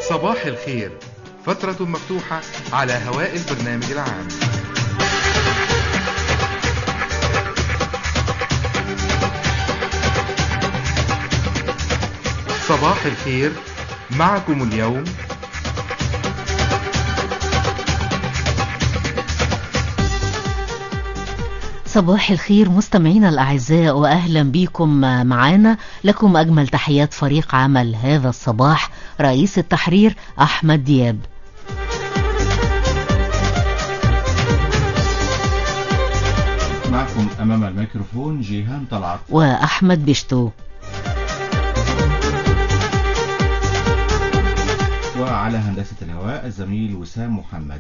صباح الخير فترة مفتوحة على هواء البرنامج العام صباح الخير معكم اليوم صباح الخير مستمعينا الأعزاء وأهلا بكم معنا لكم أجمل تحيات فريق عمل هذا الصباح رئيس التحرير أحمد دياب معكم أمام الميكروفون جيهان طلعت وأحمد بشتو وعلى هندسة الهواء الزميل وسام محمد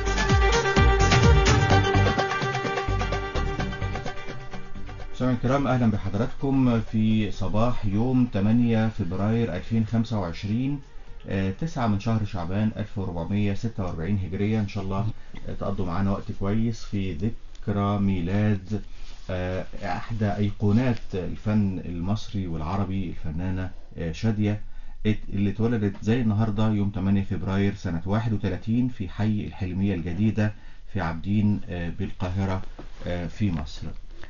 مستمعينا الكرام أهلا بحضراتكم في صباح يوم 8 فبراير 2025 آه، 9 من شهر شعبان 1446 هجرية إن شاء الله آه، تقضوا معانا وقت كويس في ذكرى ميلاد آه، أحدى أيقونات الفن المصري والعربي الفنانة آه، شادية اللي اتولدت زي النهاردة يوم 8 فبراير سنة 31 في حي الحلمية الجديدة في عابدين آه، بالقاهرة آه، في مصر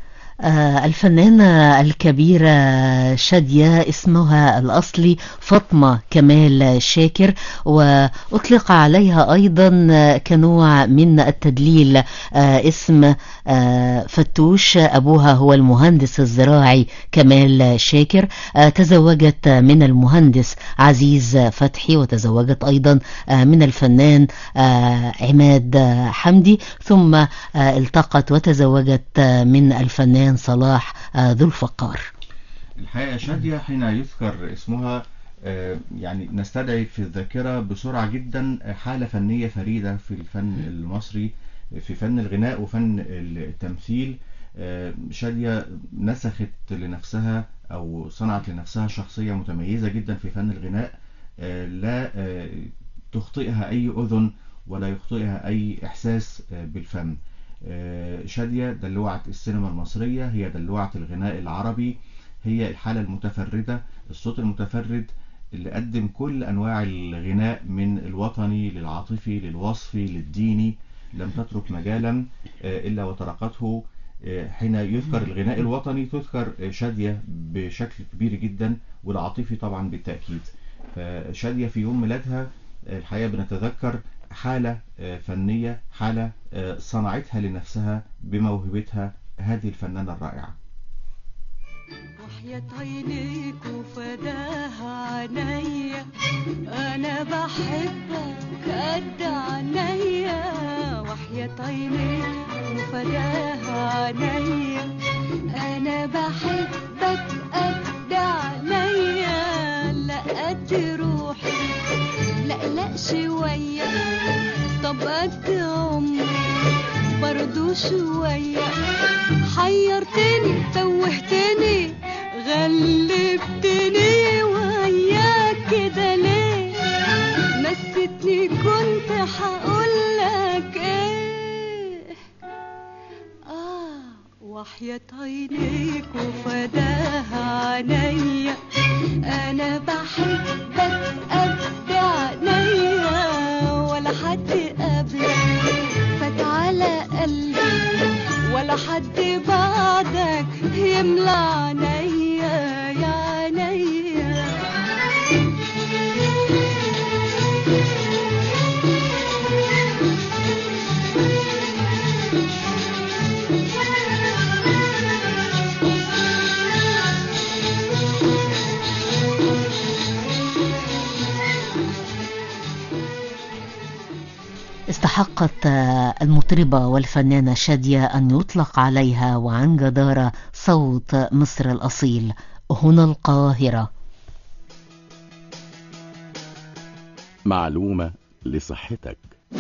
آه، الفنانة الكبيرة شادية اسمها الأصلي فاطمة كمال شاكر وأطلق عليها أيضا كنوع من التدليل آه، اسم آه، فتوش أبوها هو المهندس الزراعي كمال شاكر آه، تزوجت من المهندس عزيز فتحي وتزوجت أيضا آه، من الفنان آه، عماد آه، حمدي ثم آه، التقت وتزوجت آه، من الفنان صلاح آه، ذو الفقار الحقيقة شادية حين يذكر اسمها آه، يعني نستدعي في الذاكرة بسرعة جدا حالة فنية فريدة في الفن المصري في فن الغناء وفن التمثيل آه، شادية نسخت لنفسها أو صنعت لنفسها شخصية متميزة جدا في فن الغناء آه، لا آه، تخطئها أي أذن ولا يخطئها أي إحساس آه، بالفن آه، شادية دلوعة السينما المصرية هي دلوعة الغناء العربي هي الحالة المتفردة الصوت المتفرد اللي قدم كل أنواع الغناء من الوطني للعاطفي للوصفي للديني لم تترك مجالا آه، إلا وطرقته آه، حين يذكر الغناء الوطني تذكر آه، شادية بشكل كبير جدا والعاطفي طبعا بالتأكيد فشادية في يوم ميلادها آه، الحقيقة بنتذكر حالة آه، فنية حالة آه، صنعتها لنفسها بموهبتها هذه الفنانة الرائعة وحياة عينيك وفداها عينيا انا بحبك قد عينيا وحياة عينيك وفداها عينيا انا بحبك قد عينيا لا قد روحي لا لا شوية طب قد عمري برضو شوية حيرتني توهتني غلبتني وياك كده ليه نستني كنت هقولك ايه اه وحياة عينيك وفداها عينيا انا بحبك قد عينيا ولا حد قبلك فات على قلبي ولا حد بعدك يملى عينيا يا عينيا استحقت آه، المطربة والفنانة شادية أن يطلق عليها وعن جدارة صوت مصر الأصيل هنا القاهرة معلومة لصحتك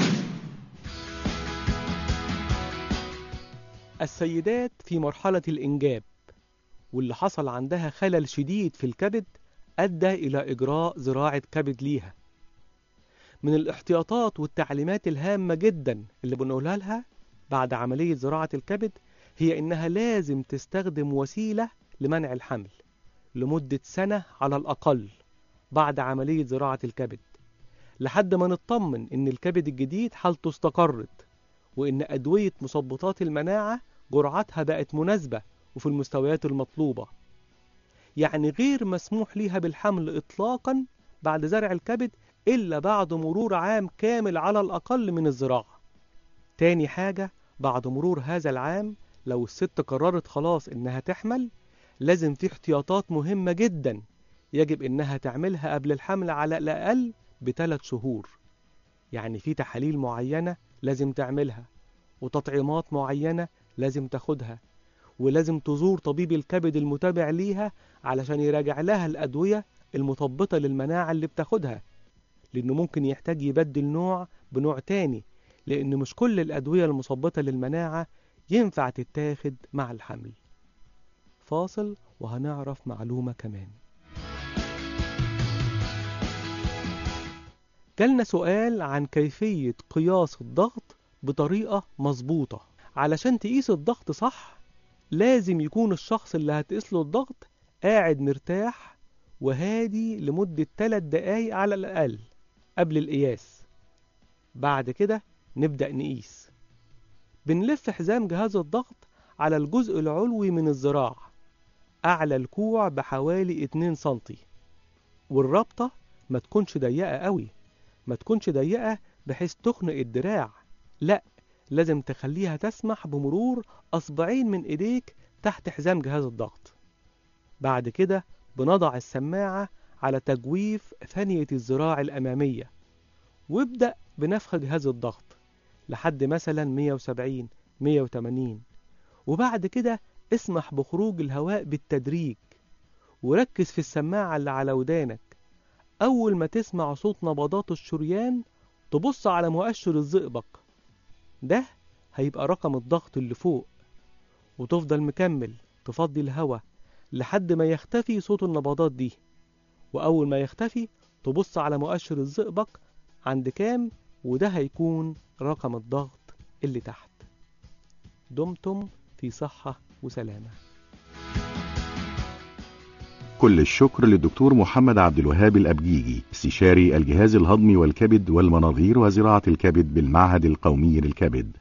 السيدات في مرحلة الإنجاب واللي حصل عندها خلل شديد في الكبد أدى إلى إجراء زراعة كبد ليها من الاحتياطات والتعليمات الهامة جدا اللي بنقولها لها بعد عملية زراعة الكبد هي إنها لازم تستخدم وسيلة لمنع الحمل لمدة سنة على الأقل بعد عملية زراعة الكبد لحد ما نطمن إن الكبد الجديد حالته استقرت وإن أدوية مثبطات المناعة جرعتها بقت مناسبة وفي المستويات المطلوبة يعني غير مسموح ليها بالحمل إطلاقا بعد زرع الكبد إلا بعد مرور عام كامل على الأقل من الزراعة تاني حاجة بعد مرور هذا العام لو الست قررت خلاص إنها تحمل لازم في احتياطات مهمة جدا يجب إنها تعملها قبل الحمل على الأقل بثلاث شهور يعني في تحاليل معينة لازم تعملها وتطعيمات معينة لازم تاخدها ولازم تزور طبيب الكبد المتابع ليها علشان يراجع لها الأدوية المثبطة للمناعة اللي بتاخدها لأنه ممكن يحتاج يبدل نوع بنوع تاني لأن مش كل الأدوية المثبطة للمناعة ينفع تتاخد مع الحمل فاصل وهنعرف معلومة كمان جالنا سؤال عن كيفية قياس الضغط بطريقة مظبوطة علشان تقيس الضغط صح لازم يكون الشخص اللي هتقيس له الضغط قاعد مرتاح وهادي لمدة 3 دقايق على الأقل قبل القياس بعد كده نبدأ نقيس بنلف حزام جهاز الضغط على الجزء العلوي من الذراع أعلى الكوع بحوالي 2 سنتي والرابطة ما تكونش ضيقة قوي ما تكونش ضيقة بحيث تخنق الدراع لا لازم تخليها تسمح بمرور أصبعين من إيديك تحت حزام جهاز الضغط بعد كده بنضع السماعة على تجويف ثانية الذراع الأمامية وابدأ بنفخ جهاز الضغط لحد مثلا 170 180 وبعد كده اسمح بخروج الهواء بالتدريج وركز في السماعة اللي على ودانك أول ما تسمع صوت نبضات الشريان تبص على مؤشر الزئبق ده هيبقى رقم الضغط اللي فوق وتفضل مكمل تفضي الهواء لحد ما يختفي صوت النبضات دي وأول ما يختفي تبص على مؤشر الزئبق عند كام وده هيكون رقم الضغط اللي تحت دمتم في صحة وسلامة كل الشكر للدكتور محمد عبد الوهاب الأبجيجي استشاري الجهاز الهضمي والكبد والمناظير وزراعة الكبد بالمعهد القومي للكبد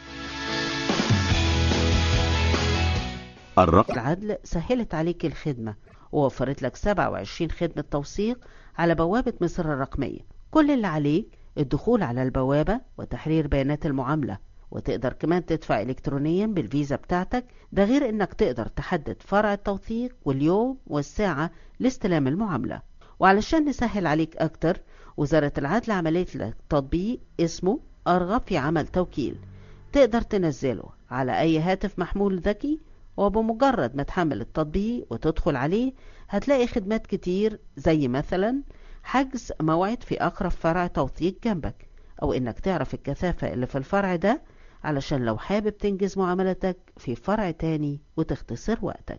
الرقم العدل سهلت عليك الخدمة ووفرت لك 27 خدمة توثيق على بوابة مصر الرقمية كل اللي عليك الدخول على البوابة وتحرير بيانات المعاملة وتقدر كمان تدفع إلكترونيا بالفيزا بتاعتك ده غير إنك تقدر تحدد فرع التوثيق واليوم والساعة لاستلام المعاملة وعلشان نسهل عليك أكتر وزارة العدل عملت لك تطبيق اسمه أرغب في عمل توكيل تقدر تنزله على أي هاتف محمول ذكي وبمجرد ما تحمل التطبيق وتدخل عليه هتلاقي خدمات كتير زي مثلا حجز موعد في أقرب فرع توثيق جنبك أو إنك تعرف الكثافة اللي في الفرع ده علشان لو حابب تنجز معاملتك في فرع تاني وتختصر وقتك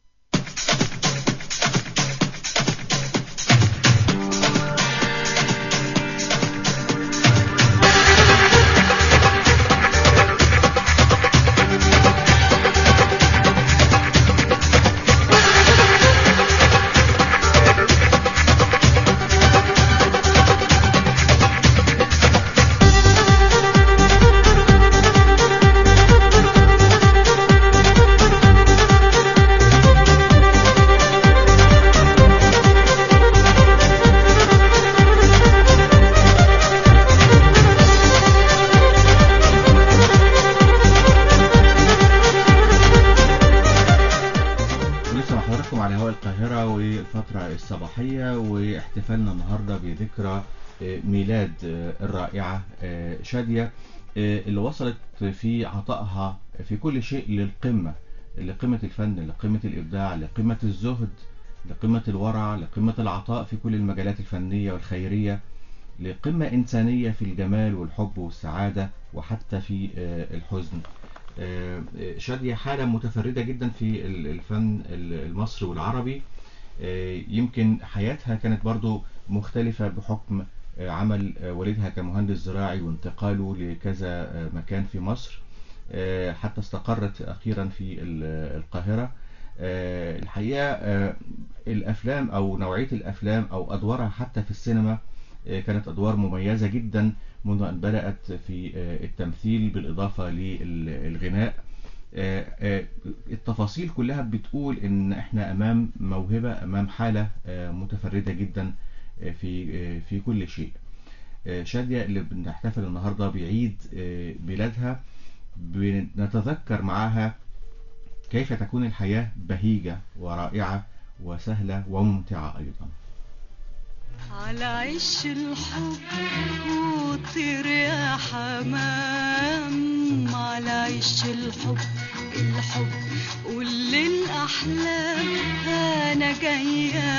ولسه مع حضراتكم على هواء القاهرة والفترة الصباحية واحتفالنا النهاردة بذكرى آه، ميلاد آه، الرائعة آه، شادية آه، اللي وصلت في عطائها في كل شيء للقمة لقمة الفن لقمة الإبداع لقمة الزهد لقمة الورع لقمة العطاء في كل المجالات الفنية والخيرية لقمة إنسانية في الجمال والحب والسعادة وحتى في آه، الحزن آه، شادية حالة متفردة جدا في ال- الفن ال- المصري والعربي آه، يمكن حياتها كانت برضو مختلفة بحكم آه، عمل آه، والدها كمهندس زراعي وانتقاله لكذا آه، مكان في مصر آه، حتى استقرت أخيرا في ال- القاهرة آه، الحقيقة آه، الأفلام أو نوعية الأفلام أو أدوارها حتى في السينما آه، كانت أدوار مميزة جدا منذ أن بدأت في آه، التمثيل بالإضافة للغناء آه، آه، التفاصيل كلها بتقول ان احنا امام موهبة امام حالة آه، متفردة جدا آه، في آه، في كل شيء آه، شادية اللي بنحتفل النهاردة بعيد آه، ميلادها بنتذكر معاها كيف تكون الحياة بهيجة ورائعة وسهلة وممتعة أيضا على عش الحب وطير يا حمام على عش الحب الحب قول للأحلام أنا جاية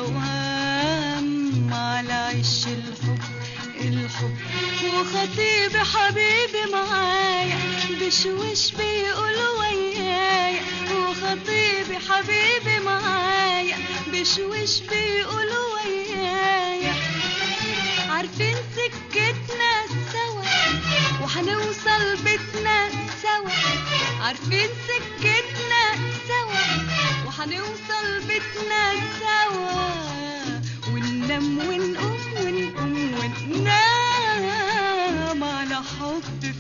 أوام على عش الحب الحب وخطيبي حبيبي معايا بشوش بيقول ويايا وخطيبي حبيبي معايا بشوش بيقول ويايا عارفين سكتنا سوا وهنوصل بيتنا سوا عارفين سكتنا سوا وهنوصل بيتنا سوا وننام ونقوم ونقوم وننام على حب في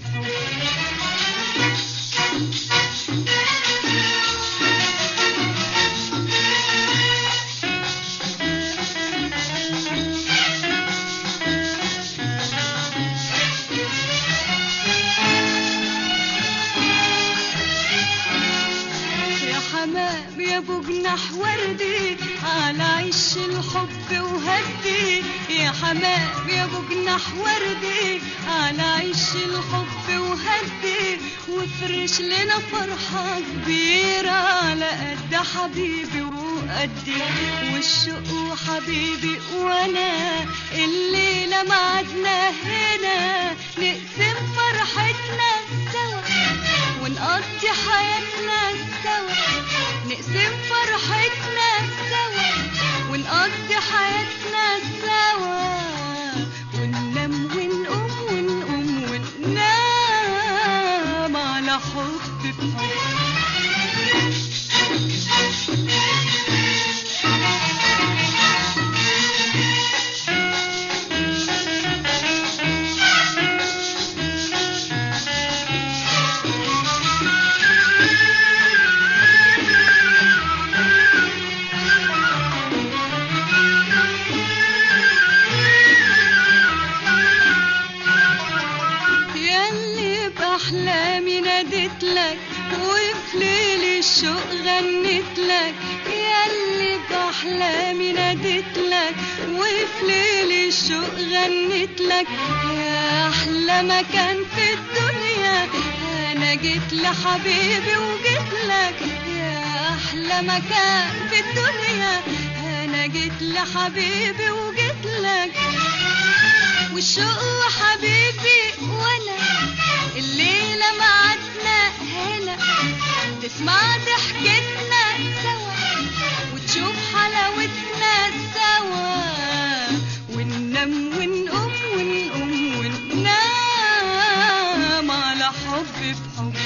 يا حمام يا ابو جناح وردي على عش الحب وهدي يا حمام يا ابو جناح وردي على عش الحب وهدي وافرش لنا فرحة كبيرة على قد حبيبي وقدي والشوق وحبيبي وانا الليلة معدنا هنا نقسم فرحتنا سوا ونقضي حياتنا سوا نقسم فرحتنا سوا ونقضي حياتنا سوا وننام ونقوم ونقوم وننام على حب بحب ياللي بأحلامي ناديت لك وفي ليل الشوق غنيت لك ياللي بأحلامي ناديت لك وفي ليل الشوق غنيت لك يا أحلى مكان في الدنيا أنا جيت لحبيبي وجيت لك يا أحلى مكان في الدنيا أنا جيت لحبيبي وجيت لك والشوق حبيبي وانا الليلة معدنا هنا تسمع ضحكتنا سوا وتشوف حلاوتنا سوا وننام ونقوم ونقوم وننام على حب بحب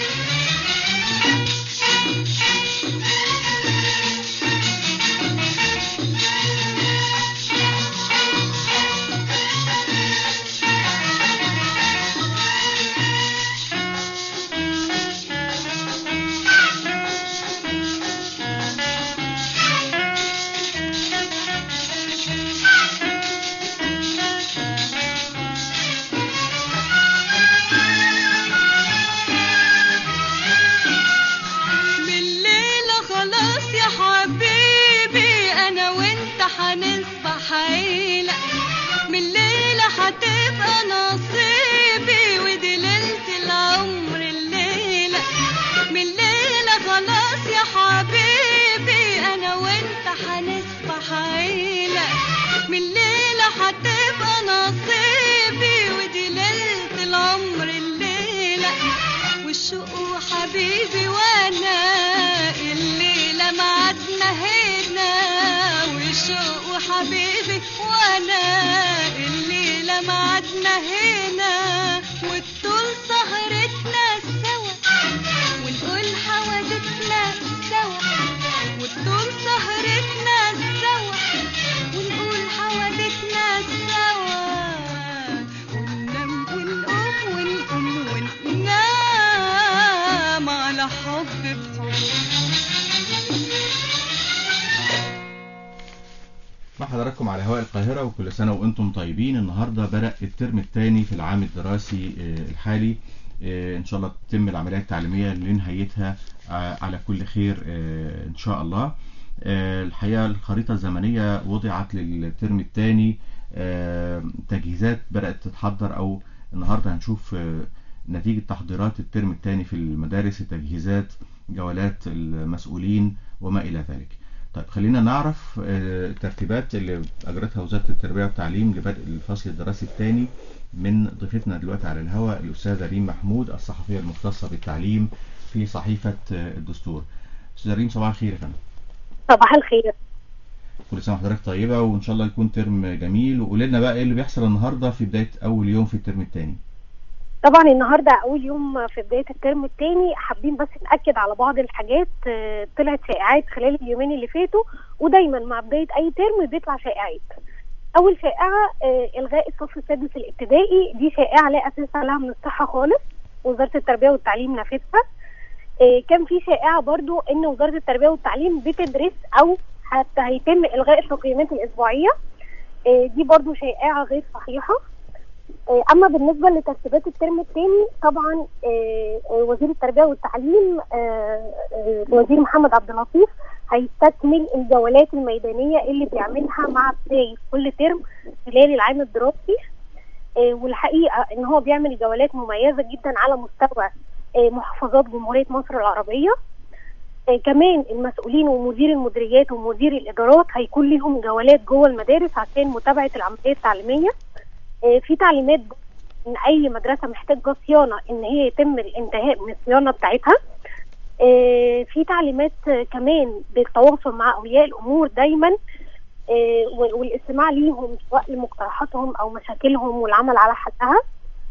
بالليلة خلاص يا حبيبي أنا وأنت هنصبح عيلة من الليلة هتبقى نصيبي ودي ليلة العمر الليلة من الليلة خلاص يا حبيبي أنا وأنت هنصبح عيلة من الليلة هتبقى نصيبي ودي ليلة العمر الليلة والشوق حبيبي وانا الليلة معدنا هنا والشوق حبيبي وانا الليلة معدنا هنا والطول سهرتنا سوا ونقول حوادثنا سوا والطول سهرتنا سوا ونقول حوادثنا سوا هواء القاهرة وكل سنة وأنتم طيبين النهاردة بدأ الترم الثاني في العام الدراسي آه، الحالي آه، إن شاء الله تتم العملية التعليمية لنهايتها آه، على كل خير آه، إن شاء الله آه، الحقيقة الخريطة الزمنية وضعت للترم الثاني تجهيزات بدأت تتحضر أو النهاردة هنشوف آه، نتيجة تحضيرات الترم الثاني في المدارس التجهيزات جولات المسؤولين وما إلى ذلك طيب خلينا نعرف آه، الترتيبات اللي أجرتها وزارة التربية والتعليم لبدء الفصل الدراسي الثاني من ضيفتنا دلوقتي على الهواء الأستاذة ريم محمود الصحفية المختصة بالتعليم في صحيفة آه، الدستور أستاذة ريم صباح الخير يا فندم صباح الخير كل سنة وحضرتك طيبة وإن شاء الله يكون ترم جميل وقول لنا بقى إيه اللي بيحصل النهاردة في بداية أول يوم في الترم الثاني طبعا النهارده اول يوم في بدايه الترم الثاني حابين بس ناكد على بعض الحاجات آه، طلعت شائعات خلال اليومين اللي فاتوا ودايما مع بدايه اي ترم بيطلع شائعات اول شائعه آه، الغاء الصف السادس الابتدائي دي شائعه لا اساس لها من الصحه خالص وزاره التربيه والتعليم نفتها آه، كان في شائعه برضو ان وزاره التربيه والتعليم بتدرس او حتى هيتم الغاء التقييمات الاسبوعيه آه، دي برضو شائعه غير صحيحه آه، اما بالنسبه لترتيبات الترم الثاني طبعا آه، آه، وزير التربيه والتعليم آه، آه، الوزير محمد عبد اللطيف هيستكمل الجولات الميدانيه اللي بيعملها مع بدايه كل ترم خلال العام الدراسي آه، والحقيقه ان هو بيعمل جولات مميزه جدا على مستوى آه، محافظات جمهوريه مصر العربيه آه، كمان المسؤولين ومدير المديريات ومدير الادارات هيكون لهم جولات جوه المدارس عشان متابعه العمليه التعليميه آه، في تعليمات ان اي مدرسه محتاجه صيانه ان هي يتم الانتهاء من الصيانه بتاعتها آه، في تعليمات آه، كمان بالتواصل مع اولياء الامور دايما آه، وال- والاستماع ليهم سواء لمقترحاتهم او مشاكلهم والعمل على حلها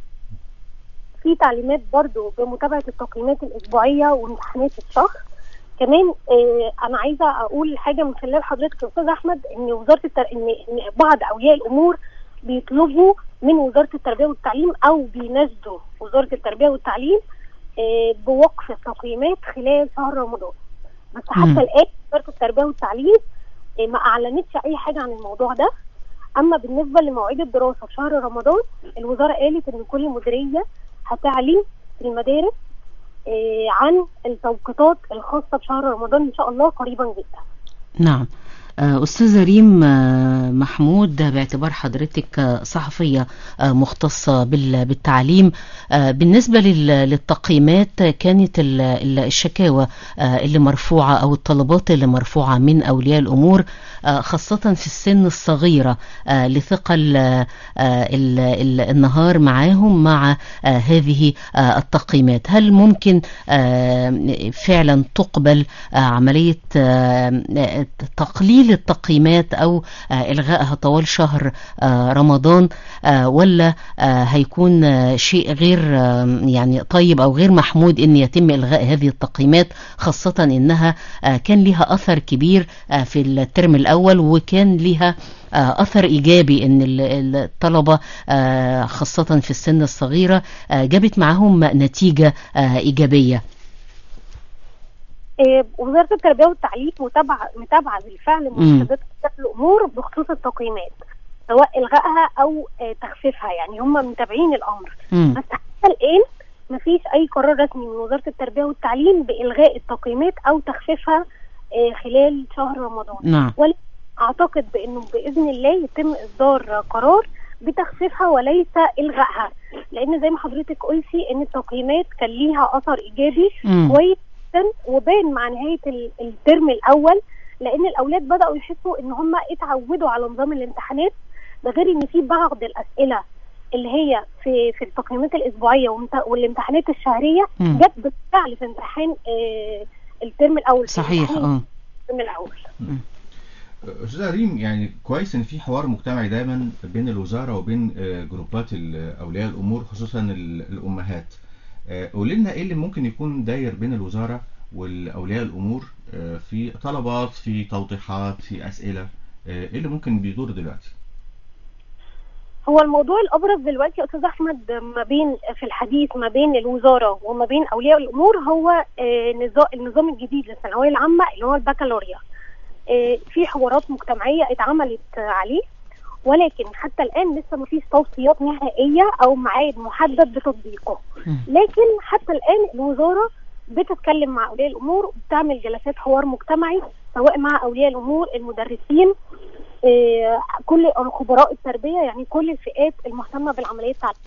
في تعليمات برضو بمتابعه التقييمات الاسبوعيه وامتحانات الشهر كمان آه انا عايزه اقول حاجه من خلال حضرتك يا استاذ احمد ان وزاره التر... ان ان بعض اولياء الامور بيطلبوا من وزاره التربيه والتعليم او بيناشدوا وزاره التربيه والتعليم آه بوقف التقييمات خلال شهر رمضان بس مم. حتى الان وزاره التربيه والتعليم آه ما اعلنتش اي حاجه عن الموضوع ده اما بالنسبه لمواعيد الدراسه في شهر رمضان الوزاره قالت ان كل مديريه هتعلن في المدارس آه، عن التوقيتات الخاصه بشهر رمضان ان شاء الله قريبا جدا نعم آه، أستاذة ريم آه، محمود باعتبار حضرتك آه، صحفية آه، مختصة بال- بالتعليم آه، بالنسبة لل- للتقييمات آه، كانت ال- ال- الشكاوى آه، اللي مرفوعة أو الطلبات اللي مرفوعة من أولياء الأمور آه، خاصة في السن الصغيرة آه، لثقل آه، آه، ال- ال- النهار معاهم مع آه، هذه آه، التقييمات هل ممكن آه، فعلا تقبل آه، عملية آه، آه، تقليل التقييمات أو آه، إلغائها طوال شهر آه، رمضان آه، ولا آه، هيكون آه، شيء غير آه، يعني طيب أو غير محمود أن يتم إلغاء هذه التقييمات خاصة أنها آه، كان لها أثر كبير آه، في الترم الأول وكان لها آه، أثر إيجابي أن ال- ال- الطلبة آه، خاصة في السن الصغيرة آه، جابت معهم نتيجة آه، إيجابية آه، وزاره التربيه والتعليم متابعه متابعه بالفعل مستجدات الامور بخصوص التقييمات سواء الغائها او آه، تخفيفها يعني هم متابعين الامر مم. بس حتى الان مفيش اي قرار رسمي من وزاره التربيه والتعليم بالغاء التقييمات او تخفيفها آه، خلال شهر رمضان نعم ولا اعتقد بانه باذن الله يتم اصدار قرار بتخفيفها وليس الغائها لان زي ما حضرتك قلتي ان التقييمات كان ليها اثر ايجابي مم. كويس جدا وبان مع نهايه ال- الترم الاول لان الاولاد بداوا يحسوا ان هم اتعودوا على نظام الامتحانات ده غير ان في بعض الاسئله اللي هي في في التقييمات الاسبوعيه وامت- والامتحانات الشهريه مم. جت بالفعل في امتحان آه، الترم الاول في صحيح امتحان اه الترم الاول استاذ ريم يعني كويس ان في حوار مجتمعي دايما بين الوزاره وبين آه، جروبات ال- اولياء الامور خصوصا ال- الامهات آه، قولي لنا ايه اللي ممكن يكون داير بين الوزاره والاولياء الامور آه، في طلبات في توضيحات في اسئله آه، ايه اللي ممكن بيدور دلوقتي هو الموضوع الابرز دلوقتي يا استاذ احمد ما بين في الحديث ما بين الوزاره وما بين اولياء الامور هو آه، نظام النظام الجديد للثانويه العامه اللي هو البكالوريا آه، في حوارات مجتمعيه اتعملت آه، عليه ولكن حتى الان لسه ما فيش توصيات نهائيه او ميعاد محدد بتطبيقه مم. لكن حتى الان الوزاره بتتكلم مع اولياء الامور وبتعمل جلسات حوار مجتمعي سواء مع اولياء الامور المدرسين آه، كل خبراء التربيه يعني كل الفئات المهتمه بالعمليه التعليميه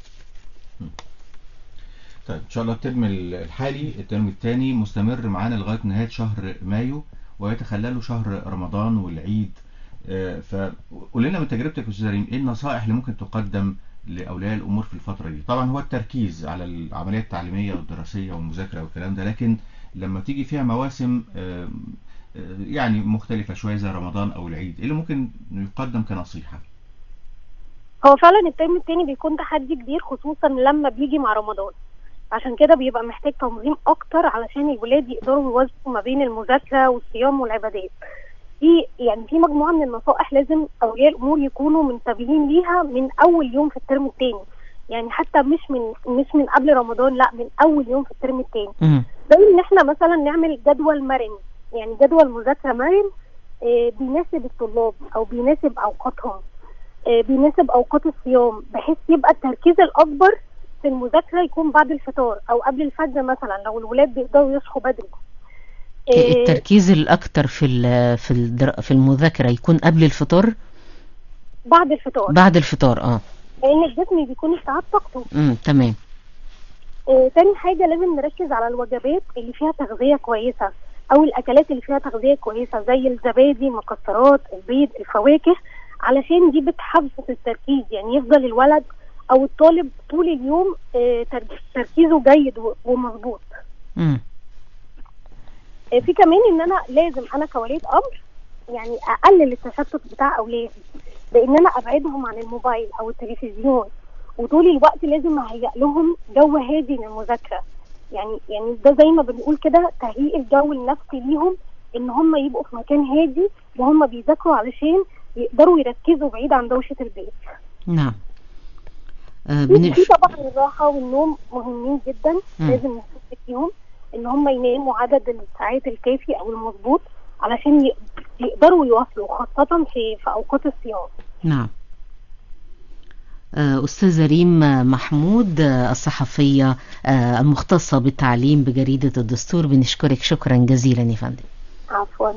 طيب ان شاء الله الترم الحالي الترم الثاني مستمر معانا لغايه نهايه شهر مايو ويتخلله شهر رمضان والعيد آه، فقول لنا من تجربتك يا استاذ ريم ايه النصائح اللي ممكن تقدم لاولياء الامور في الفتره دي طبعا هو التركيز على العمليه التعليميه والدراسيه والمذاكره والكلام ده لكن لما تيجي فيها مواسم آه، آه، يعني مختلفه شويه زي رمضان او العيد ايه اللي ممكن يقدم كنصيحه هو فعلا الترم التاني بيكون تحدي كبير خصوصا لما بيجي مع رمضان عشان كده بيبقى محتاج تنظيم اكتر علشان الولاد يقدروا يوازنوا ما بين المذاكره والصيام والعبادات في يعني في مجموعه من النصائح لازم اولياء الامور يكونوا منتبهين ليها من اول يوم في الترم التاني يعني حتى مش من مش من قبل رمضان لا من اول يوم في الترم التاني مم. زي ان احنا مثلا نعمل جدول مرن يعني جدول مذاكره مرن آه، بيناسب الطلاب او بيناسب اوقاتهم آه، بيناسب اوقات الصيام بحيث يبقى التركيز الاكبر في المذاكره يكون بعد الفطار او قبل الفجر مثلا لو الولاد بيقدروا يصحوا بدري آه، التركيز الأكتر في ال- في الدر- في المذاكرة يكون قبل الفطار بعد الفطار بعد الفطار اه لان الجسم بيكون استعاد طاقته امم تمام آه، تاني حاجة لازم نركز على الوجبات اللي فيها تغذية كويسة أو الأكلات اللي فيها تغذية كويسة زي الزبادي المكسرات البيض الفواكه علشان دي بتحفز التركيز يعني يفضل الولد أو الطالب طول اليوم آه، تر- تركيزه جيد و- ومظبوط امم آه، في كمان إن أنا لازم أنا كولية أمر يعني أقلل التشتت بتاع أولادي بإن أنا أبعدهم عن الموبايل أو التلفزيون وطول الوقت لازم اهيئ لهم جو هادي للمذاكره يعني يعني ده زي ما بنقول كده تهيئ الجو النفسي ليهم ان هم يبقوا في مكان هادي وهم بيذاكروا علشان يقدروا يركزوا بعيد عن دوشه البيت نعم آه في بن... في طبعا الراحه والنوم مهمين جدا مم. لازم نحط فيهم ان هم يناموا عدد الساعات الكافي او المظبوط علشان ي- يقدروا يواصلوا خاصه في في اوقات الصيام نعم آه، أستاذة ريم محمود آه، الصحفية آه، المختصة بالتعليم بجريدة الدستور بنشكرك شكرا جزيلا يا فندم عفوا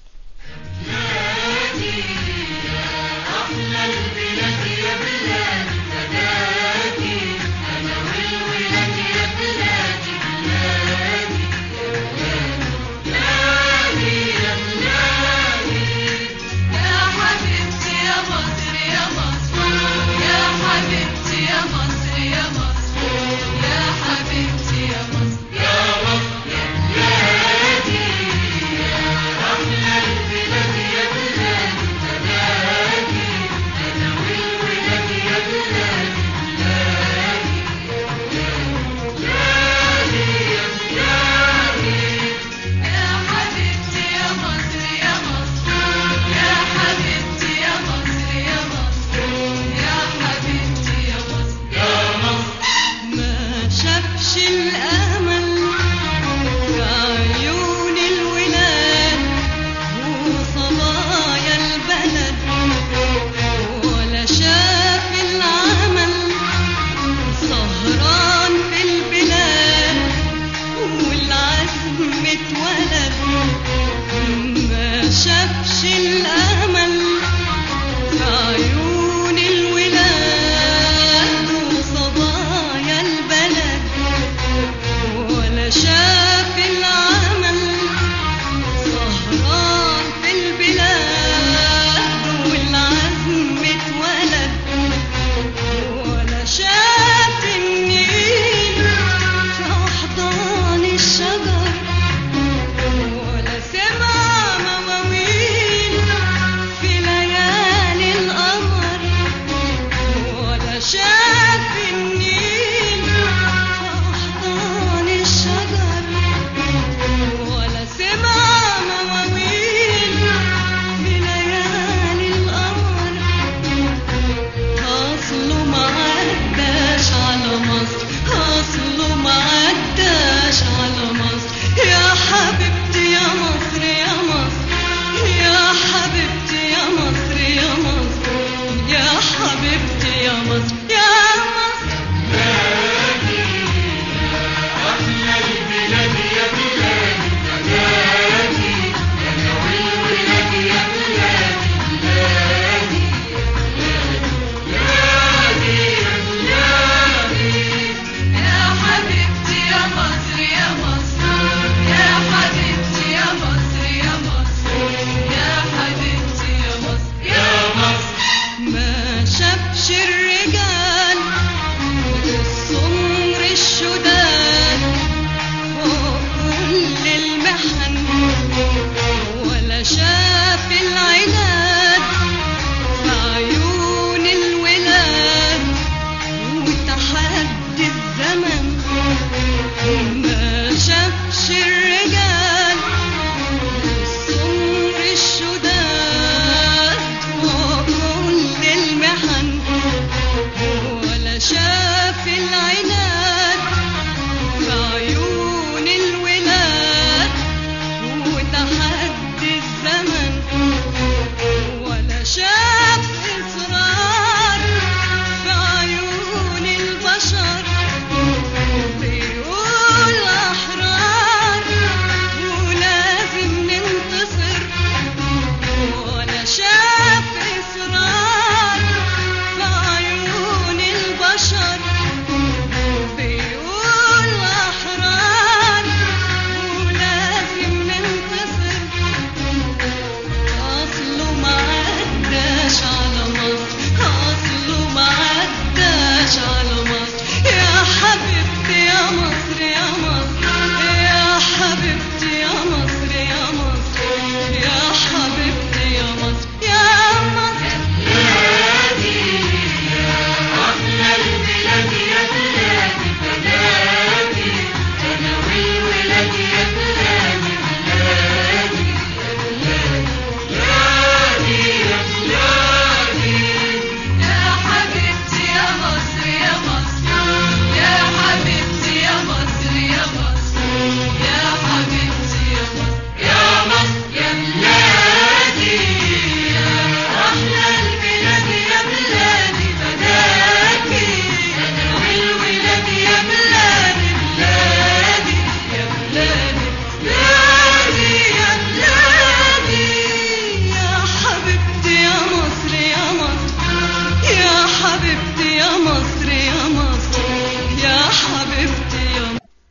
يا حبيبتي يا مصر يا مصر يا حبيبتي يا مصر يا مصر يا حبيبتي يا مصر يا مصر يا بلادي يا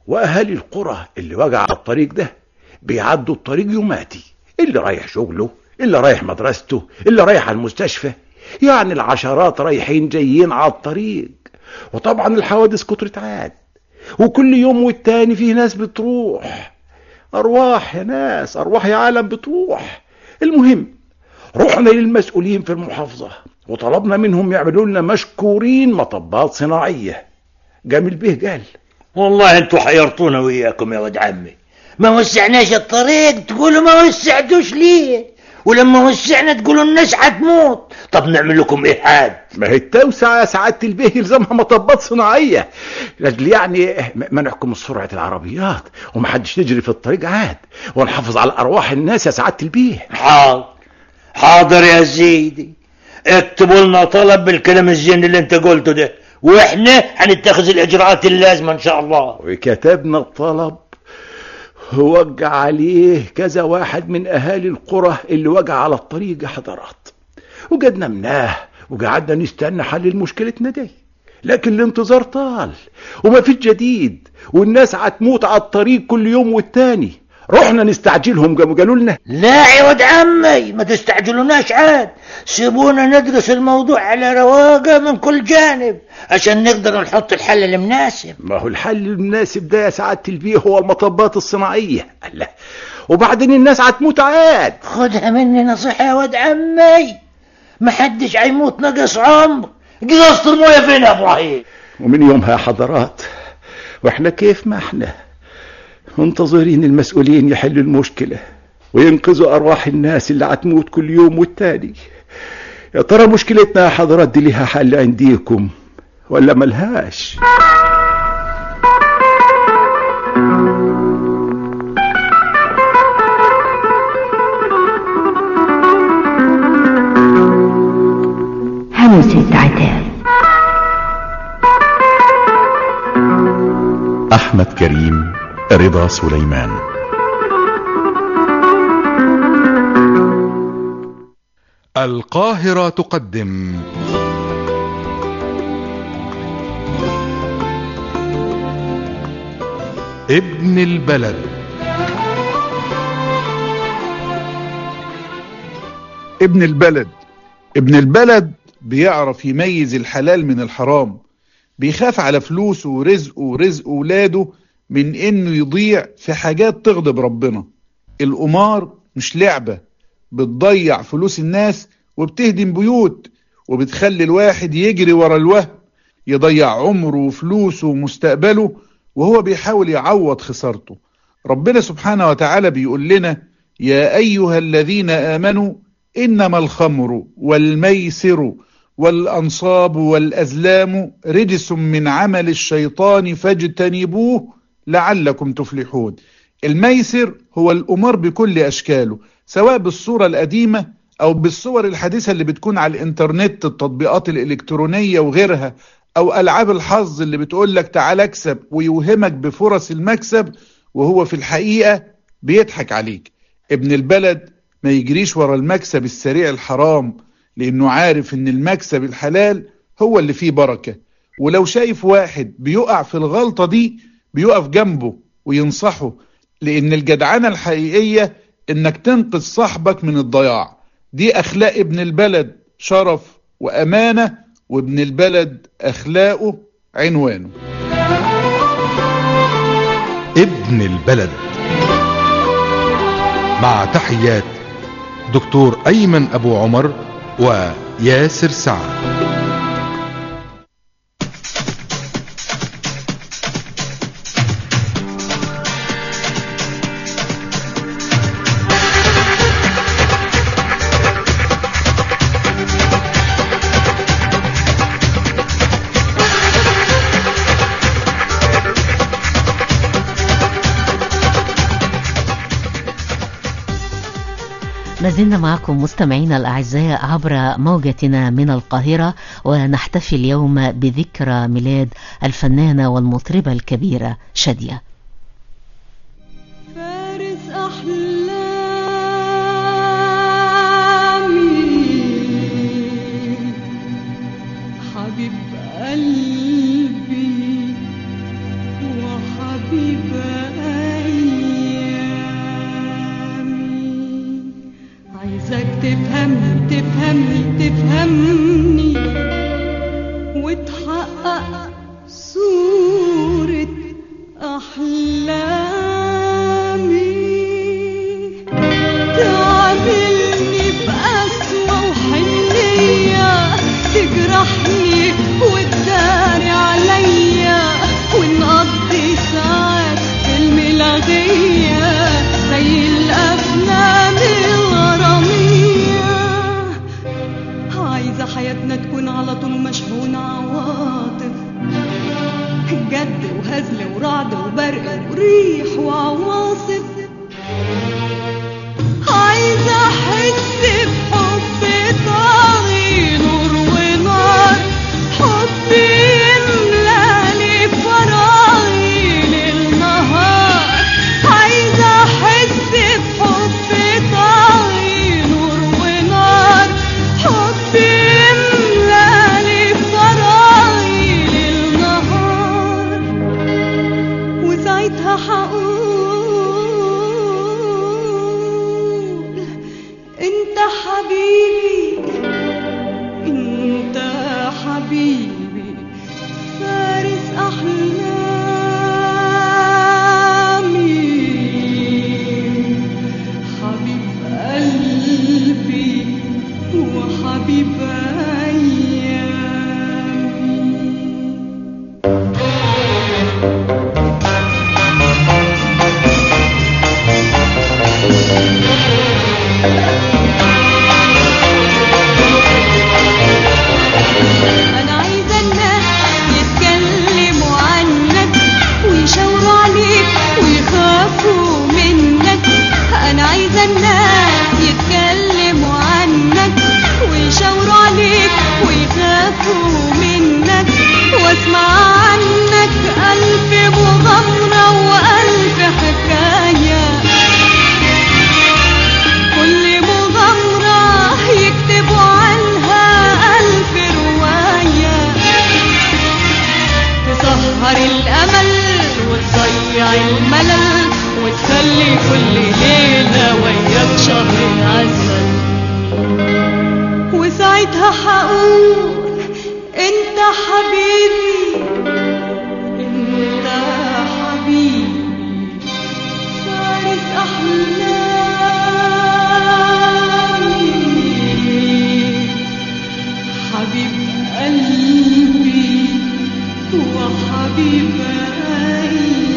واهالي القرى اللي وجع على الطريق ده بيعدوا الطريق يوماتي اللي رايح شغله اللي رايح مدرسته اللي رايح على المستشفى يعني العشرات رايحين جايين على الطريق وطبعا الحوادث كترت عاد وكل يوم والتاني فيه ناس بتروح ارواح يا ناس ارواح يا عالم بتروح المهم رحنا للمسؤولين في المحافظة وطلبنا منهم يعملوا لنا مشكورين مطبات صناعية جامل به قال والله انتوا حيرتونا وياكم يا ولد عمي ما وسعناش الطريق تقولوا ما وسعتوش ليه ولما وسعنا تقولوا الناس حتموت طب نعمل لكم ايه حاد ما هي التوسعة يا سعادة البيه يلزمها مطبات صناعية لاجل يعني ما نحكم سرعة العربيات ومحدش يجري في الطريق عاد ونحافظ على أرواح الناس يا سعادة البيه حاضر حاضر يا سيدي اكتبوا لنا طلب بالكلام الزين اللي انت قلته ده واحنا هنتخذ الاجراءات اللازمه ان شاء الله وكتبنا الطلب ووقع عليه كذا واحد من أهالي القرى اللي وقع على الطريق يا حضرات وقدنا مناه وقعدنا نستنى حل مشكلتنا دي لكن الانتظار طال وما في جديد والناس هتموت على الطريق كل يوم والتاني رحنا نستعجلهم قاموا قالوا لنا لا يا ولد عمي ما تستعجلوناش عاد سيبونا ندرس الموضوع على رواقه من كل جانب عشان نقدر نحط الحل المناسب ما هو الحل المناسب ده يا سعادة البيه هو المطبات الصناعية الله وبعدين الناس هتموت عاد خدها مني نصيحة يا ولد عمي ما حدش هيموت نقص عمر قصص المويه فين يا ابراهيم ومن يومها يا حضرات واحنا كيف ما احنا منتظرين المسؤولين يحلوا المشكلة وينقذوا أرواح الناس اللي هتموت كل يوم والتاني يا ترى مشكلتنا يا حضرات دي ليها حل عنديكم ولا ملهاش همسة عتاب أحمد كريم رضا سليمان القاهرة تقدم ابن البلد ابن البلد ابن البلد بيعرف يميز الحلال من الحرام بيخاف على فلوسه ورزقه ورزق ولاده من انه يضيع في حاجات تغضب ربنا القمار مش لعبة بتضيع فلوس الناس وبتهدم بيوت وبتخلي الواحد يجري ورا الوهم يضيع عمره وفلوسه ومستقبله وهو بيحاول يعوض خسارته ربنا سبحانه وتعالى بيقول لنا يا أيها الذين آمنوا إنما الخمر والميسر والأنصاب والأزلام رجس من عمل الشيطان فاجتنبوه لعلكم تفلحون الميسر هو الأمر بكل أشكاله سواء بالصورة القديمة أو بالصور الحديثة اللي بتكون على الإنترنت التطبيقات الإلكترونية وغيرها أو ألعاب الحظ اللي بتقول لك تعال اكسب ويوهمك بفرص المكسب وهو في الحقيقة بيضحك عليك ابن البلد ما يجريش ورا المكسب السريع الحرام لأنه عارف إن المكسب الحلال هو اللي فيه بركة ولو شايف واحد بيقع في الغلطة دي بيقف جنبه وينصحه لأن الجدعنة الحقيقية إنك تنقذ صاحبك من الضياع دي أخلاق ابن البلد شرف وأمانة وابن البلد أخلاقه عنوانه ابن البلد مع تحيات دكتور أيمن أبو عمر وياسر سعد ما زلنا معكم مستمعينا الأعزاء عبر موجتنا من القاهرة ونحتفي اليوم بذكرى ميلاد الفنانة والمطربة الكبيرة شادية فارس أحلامي حبيب قلبي وحبيب تحقق صورة أحلامي تعاملني بقسوة وحنية تجرحني وتداري عليا ونقضي ساعات في الملاغية زي الأفلام الغرامية عايزة حياتنا تكون على طول مشحونة عواطف جد وهزل ورعد وبرق وريح وعواصف عايزة أحس بحب طاغي نور ونار حب يملاني فراغي للنهار عايزة أحس بحب طاغي نور ونار حب يملاني فراغي للنهار وساعتها هقول انت حبيبي انت حبيبي فارس احلامي حبيب قلبي وحبيب ايامي أنا عايزة الناس يتكلموا عنك ويشاوروا عليك ويخافوا منك أنا عايزة الناس يتكلموا عنك ويشاوروا عليك ويخافوا منك واسمع عنك ألف مغامرة وألف حكاية كل مغامرة يكتبوا عنها ألف رواية تسهر الأمل وتضيع الملل وتخلي كل ليلة وياك شهر عسل وساعتها هقول انت حبيبي انت حبيبي فارس أحلامي حبيب قلبي وحبيب أيامي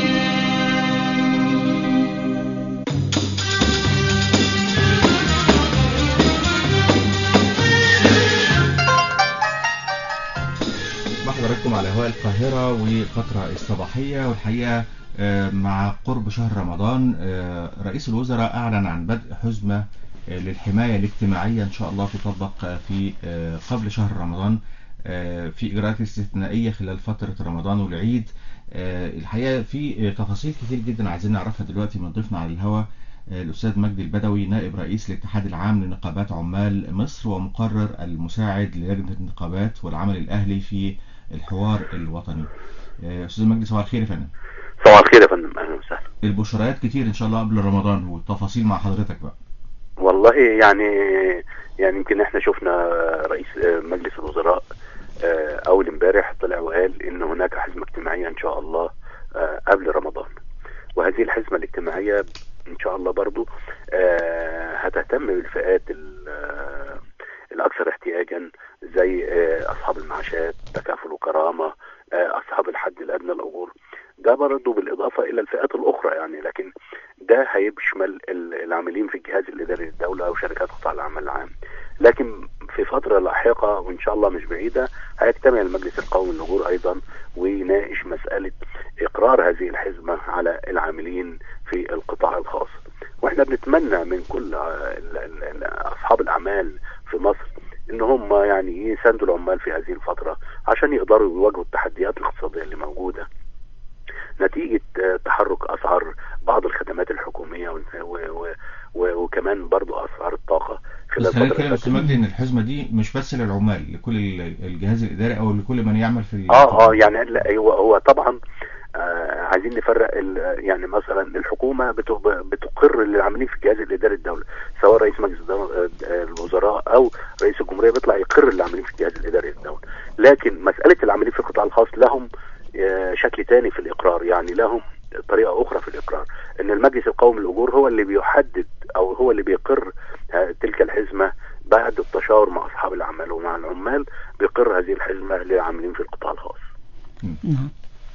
مع حضراتكم على هواء القاهرة وفترة الصباحية والحقيقة آه، مع قرب شهر رمضان آه، رئيس الوزراء أعلن عن بدء حزمة آه، للحماية الاجتماعية إن شاء الله تطبق آه، في آه، قبل شهر رمضان آه، في إجراءات استثنائية خلال فترة رمضان والعيد آه، الحقيقة في آه، تفاصيل كتير جدا عايزين نعرفها دلوقتي من ضيفنا على الهواء آه، الأستاذ مجدي البدوي نائب رئيس الاتحاد العام لنقابات عمال مصر ومقرر المساعد للجنة النقابات والعمل الأهلي في الحوار الوطني آه، أستاذ مجدي صباح الخير يا فندم صباح الخير يا فندم اهلا وسهلا البشريات كتير إن شاء الله قبل رمضان والتفاصيل مع حضرتك بقى والله يعني يعني يمكن احنا شفنا رئيس مجلس الوزراء آه، اول امبارح طلع وقال ان هناك حزمه اجتماعيه ان شاء الله آه، قبل رمضان وهذه الحزمه الاجتماعيه ان شاء الله برضو آه، هتهتم بالفئات ال- آه، الاكثر احتياجا زي آه، اصحاب المعاشات تكافل وكرامه آه، اصحاب الحد الادنى الاجور ده برضه بالاضافه الى الفئات الاخرى يعني لكن ده هيشمل ال- العاملين في الجهاز الاداري للدوله وشركات قطاع العمل العام لكن في فتره لاحقه وان شاء الله مش بعيده هيجتمع المجلس القومي للاجور ايضا ويناقش مساله اقرار هذه الحزمه على العاملين في القطاع الخاص واحنا بنتمنى من كل آه، ال- ال- ال- اصحاب الاعمال في مصر ان هم يعني يساندوا العمال في هذه الفتره عشان يقدروا يواجهوا التحديات الاقتصاديه اللي موجوده نتيجه آه، تحرك اسعار بعض الخدمات الحكوميه و- و- و- وكمان برضو اسعار الطاقه خلال بس خلينا الفتره نتكلم يا أستاذ مجدي إن الحزمة دي مش بس للعمال لكل ال- الجهاز الإداري أو لكل من يعمل في ال- اه اه يعني لا هو هو طبعا آه، عايزين نفرق ال- يعني مثلا الحكومه بت- بتقر للعاملين في الجهاز الاداري الدولي سواء رئيس مجلس الدولة- آه، الوزراء او رئيس الجمهوريه بيطلع يقر للعاملين في الجهاز الاداري الدولي لكن مساله العاملين في القطاع الخاص لهم آه، شكل تاني في الاقرار يعني لهم طريقه اخرى في الاقرار ان المجلس القومي للاجور هو اللي بيحدد او هو اللي بيقر آه، تلك الحزمه بعد التشاور مع اصحاب الاعمال ومع العمال بيقر هذه الحزمه للعاملين في القطاع الخاص نعم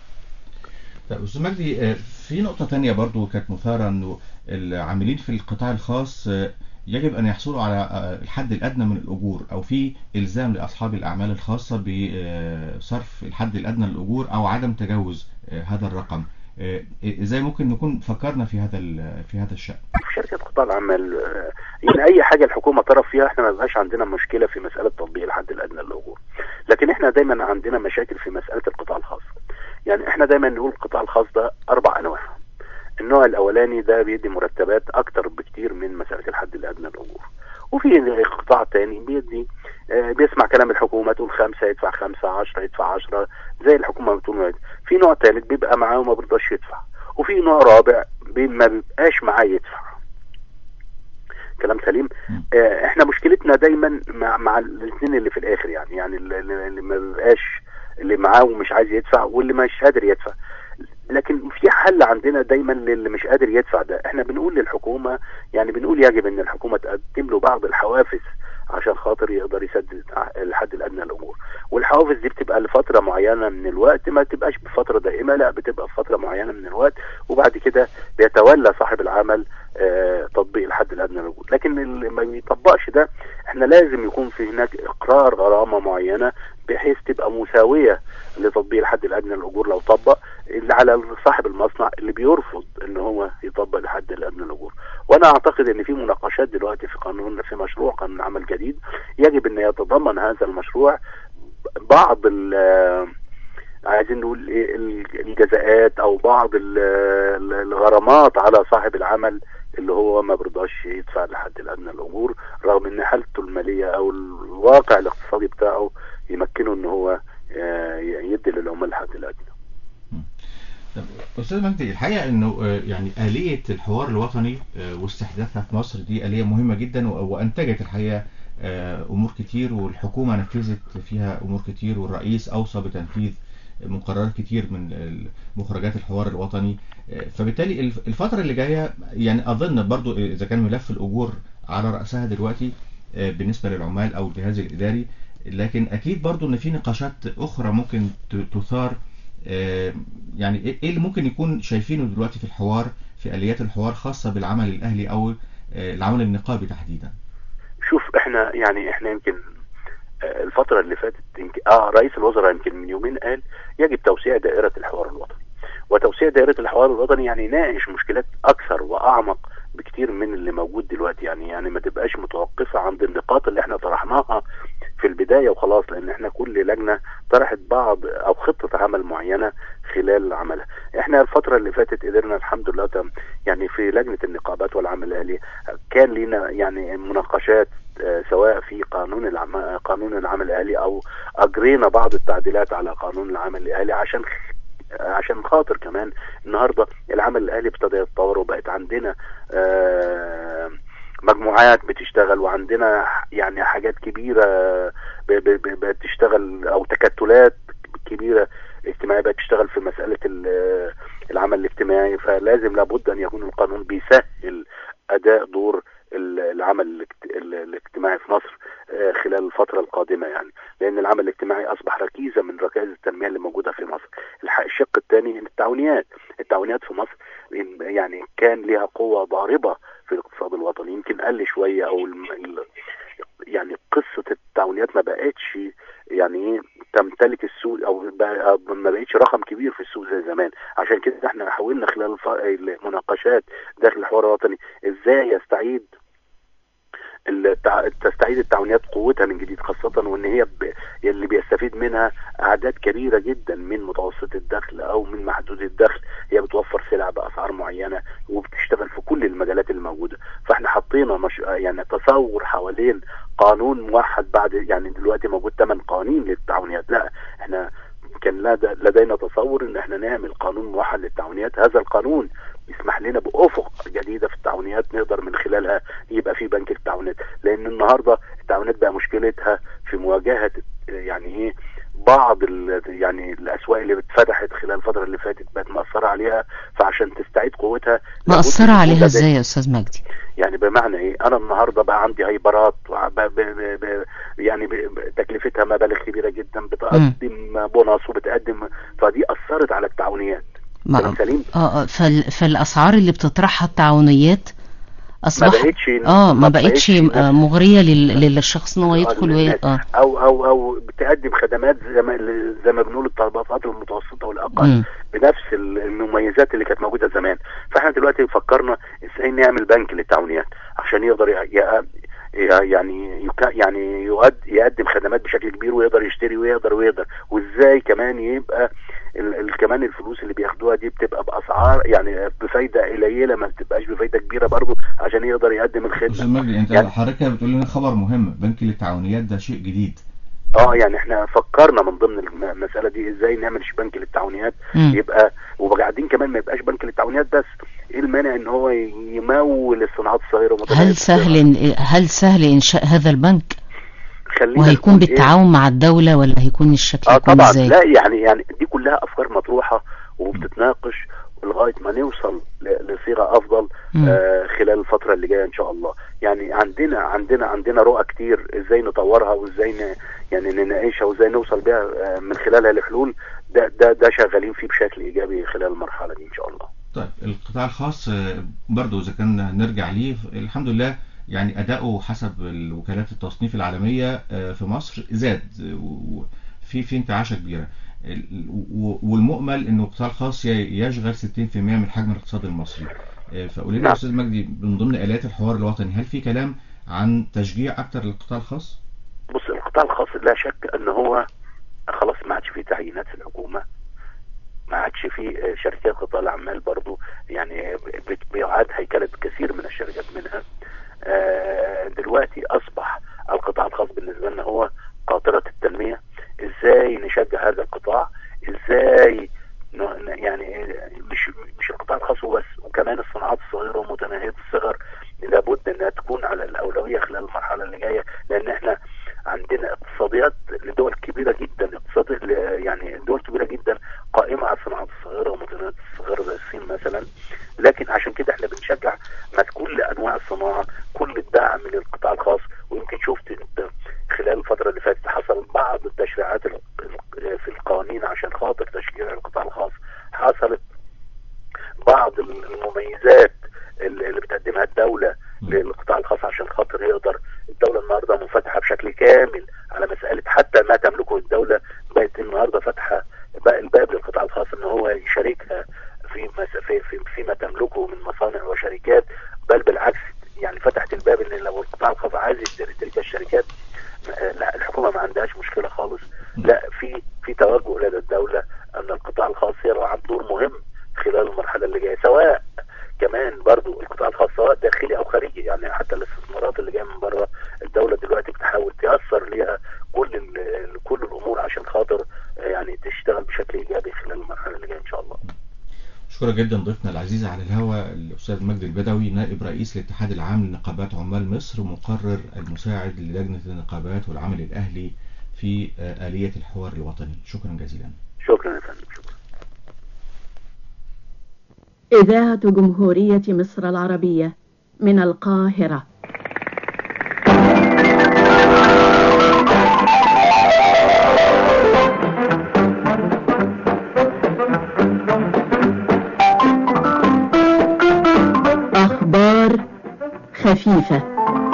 طيب أستاذ مجدي آه، في نقطة تانية برضو كانت مثارة إنه العاملين في القطاع الخاص آه، يجب أن يحصلوا على آه، الحد الأدنى من الأجور أو في إلزام لأصحاب الأعمال الخاصة بصرف الحد الأدنى للأجور أو عدم تجاوز آه، هذا الرقم آه، إزاي ممكن نكون فكرنا في هذا ال- في هذا الشأن؟ في شركة قطاع الأعمال آه، يعني أي حاجة الحكومة طرف فيها احنا ما بقاش عندنا مشكلة في مسألة تطبيق الحد الأدنى للأجور لكن احنا دايما عندنا مشاكل في مسألة القطاع الخاص يعني احنا دايما نقول القطاع الخاص ده أربع أنواع النوع الأولاني ده بيدي مرتبات أكتر بكتير من مسألة الحد الأدنى للأجور وفي قطاع تاني بيدي آه، بيسمع كلام الحكومة تقول خمسة يدفع خمسة عشرة يدفع عشرة زي الحكومة بتقول في نوع تالت بيبقى معاه وما بيرضاش يدفع وفي نوع رابع بي- ما بيبقاش معاه يدفع كلام سليم آه، احنا مشكلتنا دايما مع, مع الاثنين اللي في الاخر يعني يعني اللي, اللي ما بيبقاش اللي معاه ومش عايز يدفع واللي مش قادر يدفع لكن في حل عندنا دايما للي مش قادر يدفع ده احنا بنقول للحكومة يعني بنقول يجب ان الحكومة تقدم له بعض الحوافز عشان خاطر يقدر يسدد الحد الادنى للامور والحوافز دي بتبقى لفترة معينة من الوقت ما تبقاش بفترة دائمة لا بتبقى بفترة معينة من الوقت وبعد كده بيتولى صاحب العمل آه، تطبيق الحد الادنى للوجود لكن اللي ما بيطبقش ده احنا لازم يكون في هناك اقرار غرامه معينه بحيث تبقى مساويه لتطبيق الحد الادنى للاجور لو طبق اللي على صاحب المصنع اللي بيرفض ان هو يطبق الحد الادنى للاجور وانا اعتقد ان في مناقشات دلوقتي في قانون في مشروع قانون عمل جديد يجب ان يتضمن هذا المشروع بعض ال عايزين نقول ايه ال- الجزاءات او بعض ال- ال- الغرامات على صاحب العمل اللي هو ما برضاش يدفع الحد الادنى للاجور رغم ان حالته الماليه او الواقع الاقتصادي بتاعه يمكنه ان هو آه، يدي للعمال الحد الادنى طب أستاذ مجدي الحقيقة إنه آه، يعني آلية الحوار الوطني آه، واستحداثها في مصر دي آلية مهمة جدا و- وأنتجت الحقيقة آه، أمور كتير والحكومة نفذت فيها أمور كتير والرئيس أوصى بتنفيذ مقررات كتير من ال- مخرجات الحوار الوطني آه، فبالتالي الف- الفترة اللي جاية يعني أظن برضو إذا كان ملف الأجور على رأسها دلوقتي آه، بالنسبة للعمال أو الجهاز الإداري لكن أكيد برضو إن في نقاشات أخرى ممكن ت- تثار آه، يعني ايه إيه اللي ممكن يكون شايفينه دلوقتي في الحوار في آليات الحوار خاصة بالعمل الأهلي أو آه، العمل النقابي تحديدا شوف احنا يعني احنا يمكن آه، الفترة اللي فاتت يمكن اه رئيس الوزراء يمكن من يومين قال يجب توسيع دائرة الحوار الوطني وتوسيع دائرة الحوار الوطني يعني يناقش مشكلات أكثر وأعمق بكتير من اللي موجود دلوقتي يعني يعني ما تبقاش متوقفة عند النقاط اللي احنا طرحناها في البداية وخلاص لأن احنا كل لجنة طرحت بعض أو خطة عمل معينة خلال عملها احنا الفترة اللي فاتت قدرنا الحمد لله تم يعني في لجنة النقابات والعمل الأهلي كان لنا يعني مناقشات آه، سواء في قانون العم... قانون العمل الأهلي أو أجرينا بعض التعديلات على قانون العمل الأهلي عشان عشان خاطر كمان النهارده العمل الاهلي ابتدى يتطور وبقت عندنا آه، مجموعات بتشتغل وعندنا يعني حاجات كبيره ب- ب- ب- بقت تشتغل او تكتلات كبيره اجتماعيه بقت تشتغل في مساله ال- العمل الاجتماعي فلازم لابد ان يكون القانون بيسهل اداء دور ال- العمل الاجت- ال- الاجتماعي في مصر آه، خلال الفترة القادمة يعني لأن العمل الاجتماعي أصبح ركيزة من ركائز التنمية اللي موجودة في مصر الح- الشق الثاني التعاونيات التعاونيات في مصر يعني كان لها قوة ضاربة في الاقتصاد الوطني يمكن قل شوية أو الم- ال- يعني قصة التعاونيات ما بقتش يعني ايه تمتلك السوق او بقى- ما بقتش رقم كبير في السوق زي زمان عشان كده احنا حاولنا خلال الف- المناقشات داخل الحوار الوطني ازاي يستعيد التع... تستعيد التعاونيات قوتها من جديد خاصة وان هي ب... اللي بيستفيد منها اعداد كبيرة جدا من متوسط الدخل او من محدود الدخل هي بتوفر سلع باسعار معينة وبتشتغل في كل المجالات الموجودة فاحنا حطينا مش... يعني تصور حوالين قانون موحد بعد يعني دلوقتي موجود ثمان قوانين للتعاونيات لا احنا كان لد- لدينا تصور ان احنا نعمل قانون موحد للتعاونيات هذا القانون يسمح لنا بافق جديده في التعاونيات نقدر من خلالها يبقى في بنك التعاونات لان النهارده التعاونات بقى مشكلتها في مواجهه يعني ايه بعض ال- يعني الاسواق اللي اتفتحت خلال الفتره اللي فاتت بقت مأثره عليها فعشان تستعيد قوتها لابد مأثرة يكون عليها لدي- ازاي يا استاذ مجدي يعني بمعنى ايه انا النهارده بقى عندي هايبرات وب- ب- ب- ب- يعني ب- ب- تكلفتها مبالغ كبيره جدا بتقدم بونص وبتقدم فدي اثرت على التعاونيات ما كلام سليم اه آه، فال... فالاسعار اللي بتطرحها التعاونيات اصبح ما بقتش اه ما ما بقتش بقتش آه، مغرية لل... للشخص ان هو يدخل وي... للناس. اه او او او بتقدم خدمات زي ما زي ما بنقول الطبقات المتوسطه والاقل مم. بنفس ال- المميزات اللي كانت موجوده زمان فاحنا دلوقتي فكرنا ازاي نعمل بنك للتعاونيات عشان يقدر ي- ي- ي- يعني يك- يعني يؤد يقدم خدمات بشكل كبير ويقدر يشتري ويقدر ويقدر وازاي كمان يبقى ال- ال- كمان الفلوس اللي بياخدوها دي بتبقى باسعار يعني بفايده قليله ما بتبقاش بفايده كبيره برضه عشان يقدر يقدم استاذ الخدمه مجدي انت يعني- حضرتك بتقول لنا خبر مهم بنك للتعاونيات ده شيء جديد اه يعني احنا فكرنا من ضمن الم- المساله دي ازاي نعمل ش- بنك للتعاونيات مم. يبقى وبعدين كمان ما يبقاش بنك للتعاونيات بس ايه المانع ان هو ي- يمول الصناعات الصغيره ومتناهيه هل سهل إن... هل سهل انشاء هذا البنك خلينا وهيكون نقول إيه؟ بالتعاون مع الدولة ولا هيكون الشكل اه يكون طبعا ازاي لا يعني يعني دي كلها افكار مطروحه وبتتناقش لغايه ما نوصل ل- لصيغه افضل مم. آه خلال الفتره اللي جايه ان شاء الله يعني عندنا عندنا عندنا رؤى كتير ازاي نطورها وازاي ن يعني نناقشها وازاي نوصل بيها آه من خلالها لحلول ده ده ده شغالين فيه بشكل ايجابي خلال المرحله دي ان شاء الله طيب القطاع الخاص آه، برضو اذا كان نرجع ليه الحمد لله يعني اداؤه حسب وكالات التصنيف العالميه آه، في مصر زاد و- في في انتعاشه كبيره ال- و- والمؤمل انه القطاع الخاص ي- يشغل 60% من حجم الاقتصاد المصري آه، فقولي لي يا نعم. استاذ مجدي من ضمن اليات الحوار الوطني هل في كلام عن تشجيع اكتر للقطاع الخاص؟ بص القطاع الخاص لا شك ان هو خلاص ما عادش فيه تعيينات في الحكومه ما عادش فيه آه، شركات قطاع الاعمال برضو يعني بت- بيعاد هيكله كثير من الشركات منها آه، دلوقتي اصبح القطاع الخاص بالنسبه لنا هو قاطره التنميه ازاي نشجع هذا القطاع ازاي ن- ن- يعني مش مش القطاع الخاص وبس وكمان الصناعات الصغيره ومتناهيه الصغر لابد انها تكون على الاولويه خلال المرحله اللي جايه لان احنا عندنا اقتصاديات لدول كبيره جدا اقتصاد يعني دول كبيره جدا قائمه على الصناعات الصغيره ومتناهيه الصغر زي الصين مثلا لكن عشان كده احنا بنشجع ما كل انواع الصناعه كل الدعم للقطاع الخاص ويمكن شفت انت خلال الفتره اللي فاتت حصل بعض التشريعات ال- ال- في القوانين عشان خاطر تشجيع القطاع الخاص حصلت بعض المميزات اللي اللي بتقدمها الدولة للقطاع الخاص عشان خاطر يقدر الدولة النهاردة منفتحة بشكل كامل على مسألة حتى ما تملكه الدولة بقت النهاردة فاتحة بقى الباب للقطاع الخاص ان هو يشاركها في مس- في في فيما تملكه من مصانع وشركات بل بالعكس يعني فتحت الباب ان لو القطاع الخاص عايز يشتري تلك الشركات آه، لا الحكومه ما عندهاش مشكله خالص لا في في توجه لدى الدوله ان القطاع الخاص يلعب دور مهم خلال المرحله اللي جايه سواء كمان برضو القطاع الخاص سواء داخلي او خارجي يعني حتى الاستثمارات اللي جايه من بره الدوله دلوقتي بتحاول تيسر ليها كل ال- كل الامور عشان خاطر آه، يعني تشتغل بشكل ايجابي خلال المرحله اللي جايه ان شاء الله أشكرك جدا ضيفنا العزيز على الهواء الأستاذ مجدي البدوي نائب رئيس الاتحاد العام لنقابات عمال مصر ومقرر المساعد للجنة النقابات والعمل الأهلي في آه، آلية الحوار الوطني شكرا جزيلا شكرا يا فندم شكرا إذاعة جمهورية مصر العربية من القاهرة أخبار خفيفة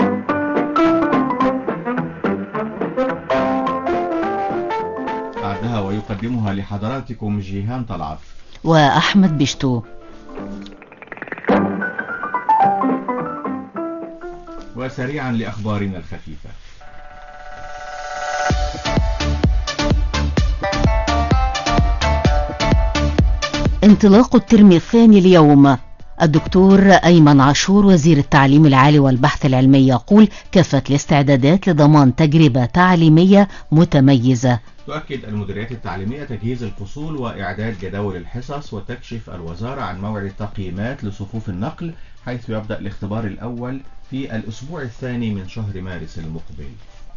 أعدها ويقدمها لحضراتكم جيهان طلعت وأحمد بشتو وسريعا لأخبارنا الخفيفة انطلاق الترم الثاني اليوم الدكتور أيمن عاشور وزير التعليم العالي والبحث العلمي يقول كافة الاستعدادات لضمان تجربة تعليمية متميزة تؤكد المديريات التعليمية تجهيز الفصول وإعداد جداول الحصص وتكشف الوزارة عن موعد التقييمات لصفوف النقل حيث يبدأ الاختبار الأول في الأسبوع الثاني من شهر مارس المقبل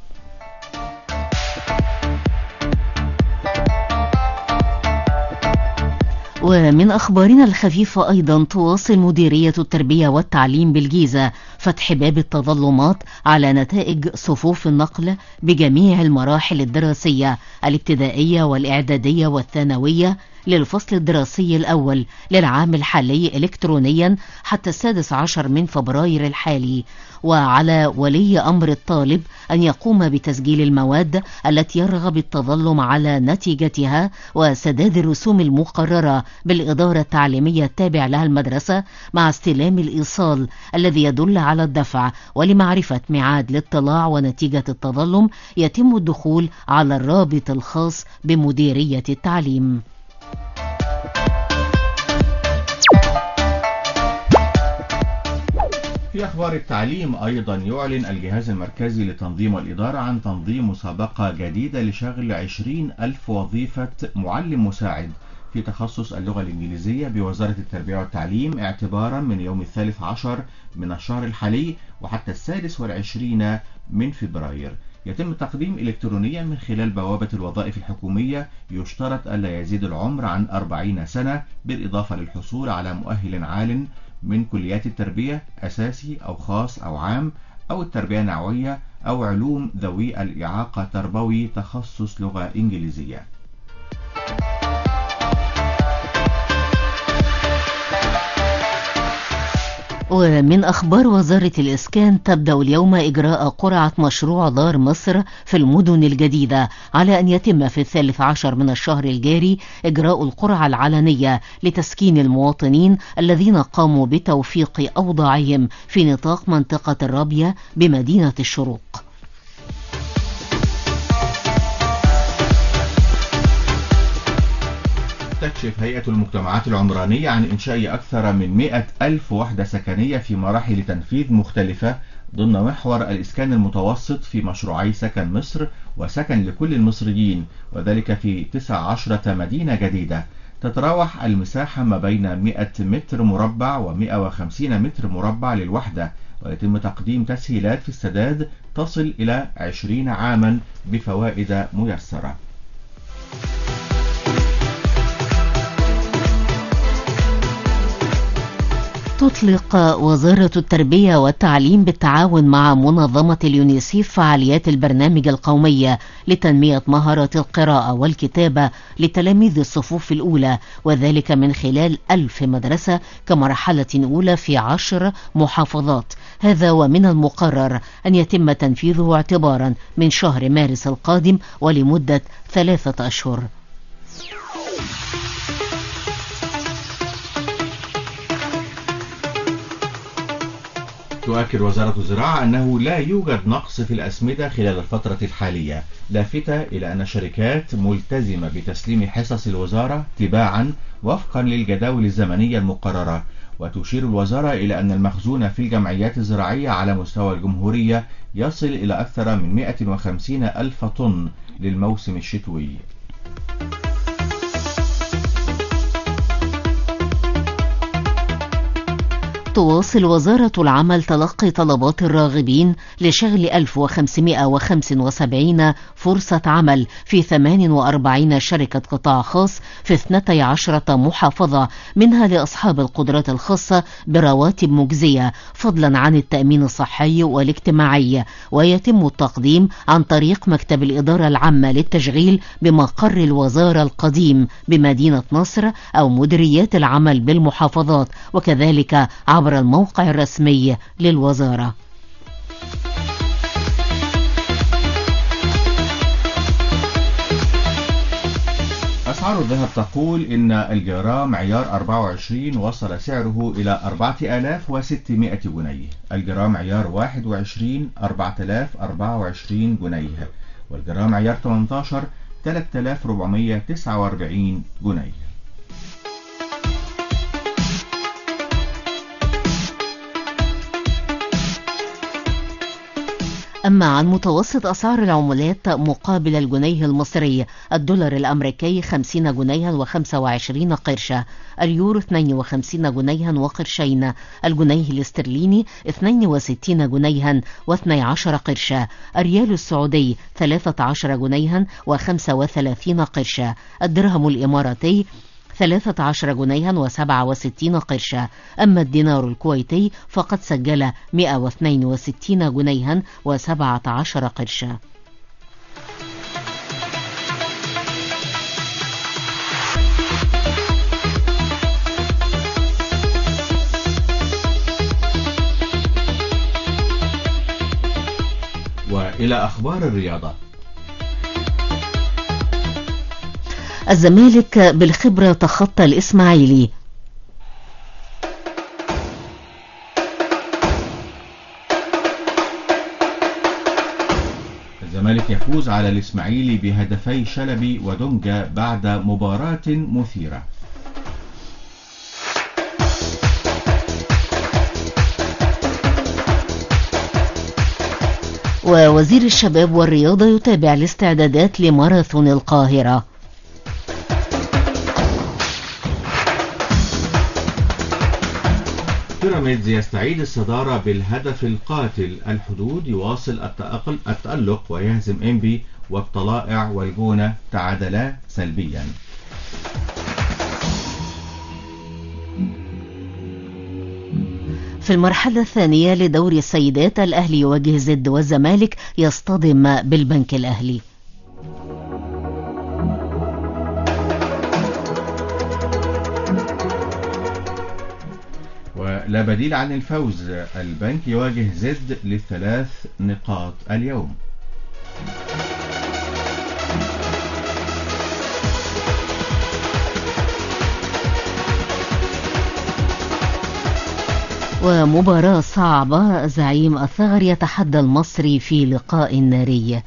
ومن أخبارنا الخفيفة أيضا تواصل مديرية التربية والتعليم بالجيزة فتح باب التظلمات على نتائج صفوف النقل بجميع المراحل الدراسية الابتدائية والإعدادية والثانوية للفصل الدراسي الأول للعام الحالي إلكترونيا حتى السادس عشر من فبراير الحالي وعلى ولي أمر الطالب أن يقوم بتسجيل المواد التي يرغب التظلم على نتيجتها وسداد الرسوم المقررة بالإدارة التعليمية التابع لها المدرسة مع استلام الإيصال الذي يدل على الدفع ولمعرفة ميعاد الاطلاع ونتيجة التظلم يتم الدخول على الرابط الخاص بمديرية التعليم في أخبار التعليم أيضا يعلن الجهاز المركزي لتنظيم والإدارة عن تنظيم مسابقة جديدة لشغل 20 ألف وظيفة معلم مساعد في تخصص اللغة الإنجليزية بوزارة التربية والتعليم اعتبارا من يوم الثالث عشر من الشهر الحالي وحتى السادس والعشرين من فبراير يتم التقديم إلكترونيا من خلال بوابة الوظائف الحكومية يشترط ألا يزيد العمر عن 40 سنة بالإضافة للحصول على مؤهل عال من كليات التربية أساسي أو خاص أو عام أو التربية النوعية أو علوم ذوي الإعاقة تربوي تخصص لغة إنجليزية ومن أخبار وزارة الإسكان تبدأ اليوم إجراء قرعة مشروع دار مصر في المدن الجديدة على أن يتم في الثالث عشر من الشهر الجاري إجراء القرعة العلنية لتسكين المواطنين الذين قاموا بتوفيق أوضاعهم في نطاق منطقة الرابية بمدينة الشروق تكشف هيئة المجتمعات العمرانية عن إنشاء أكثر من 100 ألف وحدة سكنية في مراحل تنفيذ مختلفة ضمن محور الإسكان المتوسط في مشروعي سكن مصر وسكن لكل المصريين وذلك في 19 مدينة جديدة تتراوح المساحة ما بين 100 متر مربع و150 متر مربع للوحدة ويتم تقديم تسهيلات في السداد تصل إلى 20 عاما بفوائد ميسرة تطلق وزارة التربية والتعليم بالتعاون مع منظمة اليونيسيف فعاليات البرنامج القومية لتنمية مهارات القراءة والكتابة لتلاميذ الصفوف الأولى وذلك من خلال ألف مدرسة كمرحلة أولى في عشر محافظات هذا ومن المقرر أن يتم تنفيذه اعتبارا من شهر مارس القادم ولمدة ثلاثة أشهر تؤكد وزارة الزراعة أنه لا يوجد نقص في الأسمدة خلال الفترة الحالية لافتة إلى أن الشركات ملتزمة بتسليم حصص الوزارة تباعا وفقا للجداول الزمنية المقررة وتشير الوزارة إلى أن المخزون في الجمعيات الزراعية على مستوى الجمهورية يصل إلى أكثر من 150 ألف طن للموسم الشتوي تواصل وزارة العمل تلقي طلبات الراغبين لشغل 1575 فرصة عمل في 48 شركة قطاع خاص في 12 محافظة منها لأصحاب القدرات الخاصة برواتب مجزية فضلا عن التأمين الصحي والاجتماعي ويتم التقديم عن طريق مكتب الإدارة العامة للتشغيل بمقر الوزارة القديم بمدينة نصر أو مديريات العمل بالمحافظات وكذلك عبر الموقع الرسمي للوزارة أسعار الذهب تقول إن الجرام عيار 24 وصل سعره إلى 4600 جنيه الجرام عيار 21 4024 جنيه والجرام عيار 18 3449 جنيه أما عن متوسط أسعار العملات مقابل الجنيه المصري الدولار الأمريكي 50 جنيها و25 قرشا اليورو 52 جنيها وقرشين الجنيه الاسترليني 62 جنيها و12 قرشا الريال السعودي 13 جنيها و35 قرشا الدرهم الإماراتي 13 جنيها و67 قرشا أما الدينار الكويتي فقد سجل 162 جنيها و17 قرشا وإلى أخبار الرياضة الزمالك بالخبرة تخطى الإسماعيلي الزمالك يفوز على الإسماعيلي بهدفي شلبي ودونجا بعد مباراة مثيرة ووزير الشباب والرياضة يتابع الاستعدادات لماراثون القاهرة بيراميدز يستعيد الصدارة بالهدف القاتل الحدود يواصل التأقل التألق ويهزم إنبي والطلائع والجونة تعادلا سلبيا في المرحلة الثانية لدور السيدات الأهلي يواجه زد والزمالك يصطدم بالبنك الأهلي ولا بديل عن الفوز البنك يواجه زد لثلاث نقاط اليوم ومباراة صعبة زعيم الثغر يتحدى المصري في لقاء ناري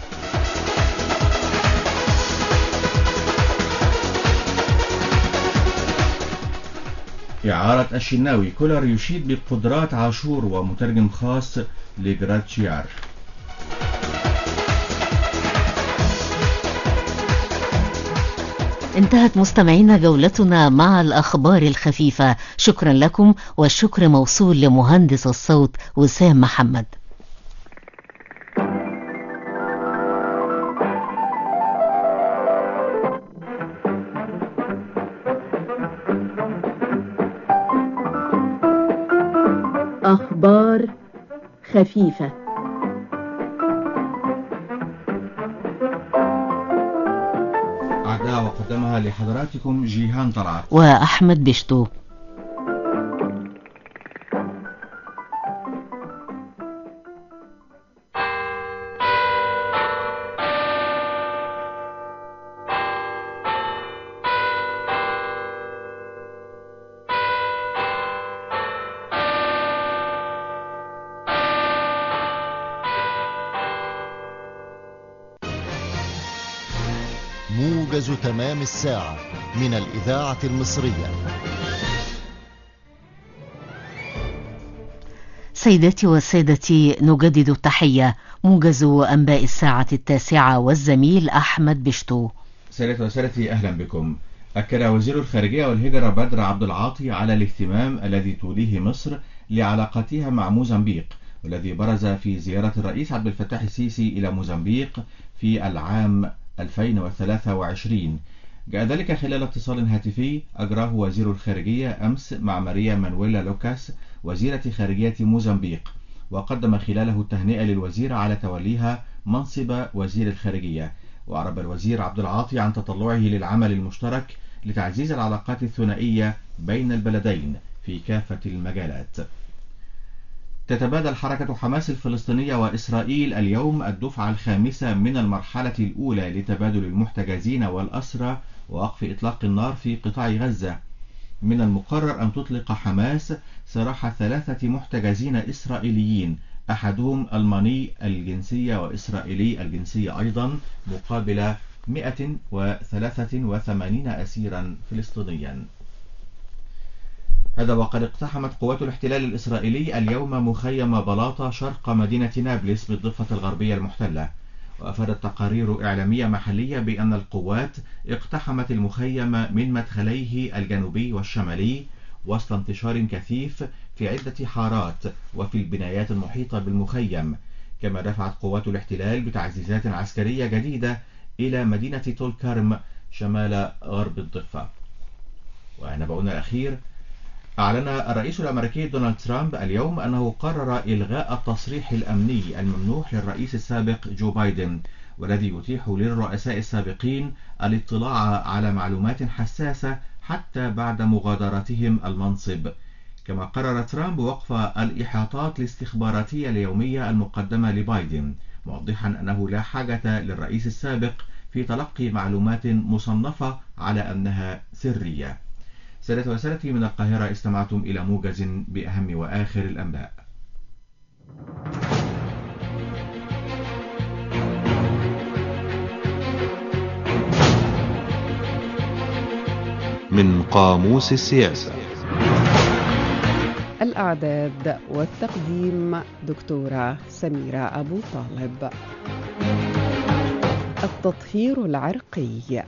إعارة الشناوي كولر يشيد بقدرات عاشور ومترجم خاص لجراتشيار انتهت مستمعينا جولتنا مع الأخبار الخفيفة شكرا لكم والشكر موصول لمهندس الصوت وسام محمد أخبار خفيفة أعداء وقدمها لحضراتكم جيهان طلعت وأحمد بشتو موجز تمام الساعة من الإذاعة المصرية سيداتي وسادتي نجدد التحية موجز أنباء الساعة التاسعة والزميل أحمد بشتو سادتي وسادتي أهلا بكم أكد وزير الخارجية والهجرة بدر عبد العاطي على الاهتمام الذي توليه مصر لعلاقتها مع موزمبيق والذي برز في زيارة الرئيس عبد الفتاح السيسي إلى موزمبيق في العام 2023 جاء ذلك خلال اتصال هاتفي أجراه وزير الخارجية أمس مع ماريا مانويلا لوكاس وزيرة خارجية موزمبيق وقدم خلاله التهنئة للوزير على توليها منصب وزير الخارجية وأعرب الوزير عبد العاطي عن تطلعه للعمل المشترك لتعزيز العلاقات الثنائية بين البلدين في كافة المجالات تتبادل حركة حماس الفلسطينية وإسرائيل اليوم الدفعة الخامسة من المرحلة الأولى لتبادل المحتجزين والأسرى ووقف إطلاق النار في قطاع غزة من المقرر أن تطلق حماس سراح ثلاثة محتجزين إسرائيليين أحدهم ألماني الجنسية وإسرائيلي الجنسية أيضا مقابل 183 أسيرا فلسطينيا هذا وقد اقتحمت قوات الاحتلال الإسرائيلي اليوم مخيم بلاطة شرق مدينة نابلس بالضفة الغربية المحتلة وأفادت تقارير إعلامية محلية بأن القوات اقتحمت المخيم من مدخليه الجنوبي والشمالي وسط انتشار كثيف في عدة حارات وفي البنايات المحيطة بالمخيم كما دفعت قوات الاحتلال بتعزيزات عسكرية جديدة إلى مدينة طول كرم شمال غرب الضفة ونبأنا الأخير أعلن الرئيس الأمريكي دونالد ترامب اليوم أنه قرر إلغاء التصريح الأمني الممنوح للرئيس السابق جو بايدن والذي يتيح للرؤساء السابقين الاطلاع على معلومات حساسة حتى بعد مغادرتهم المنصب كما قرر ترامب وقف الإحاطات الاستخباراتية اليومية المقدمة لبايدن موضحا أنه لا حاجة للرئيس السابق في تلقي معلومات مصنفة على أنها سرية سادة وسادتي من القاهرة استمعتم إلى موجز بأهم وآخر الأنباء من قاموس السياسة الأعداد والتقديم دكتورة سميرة أبو طالب التطهير العرقي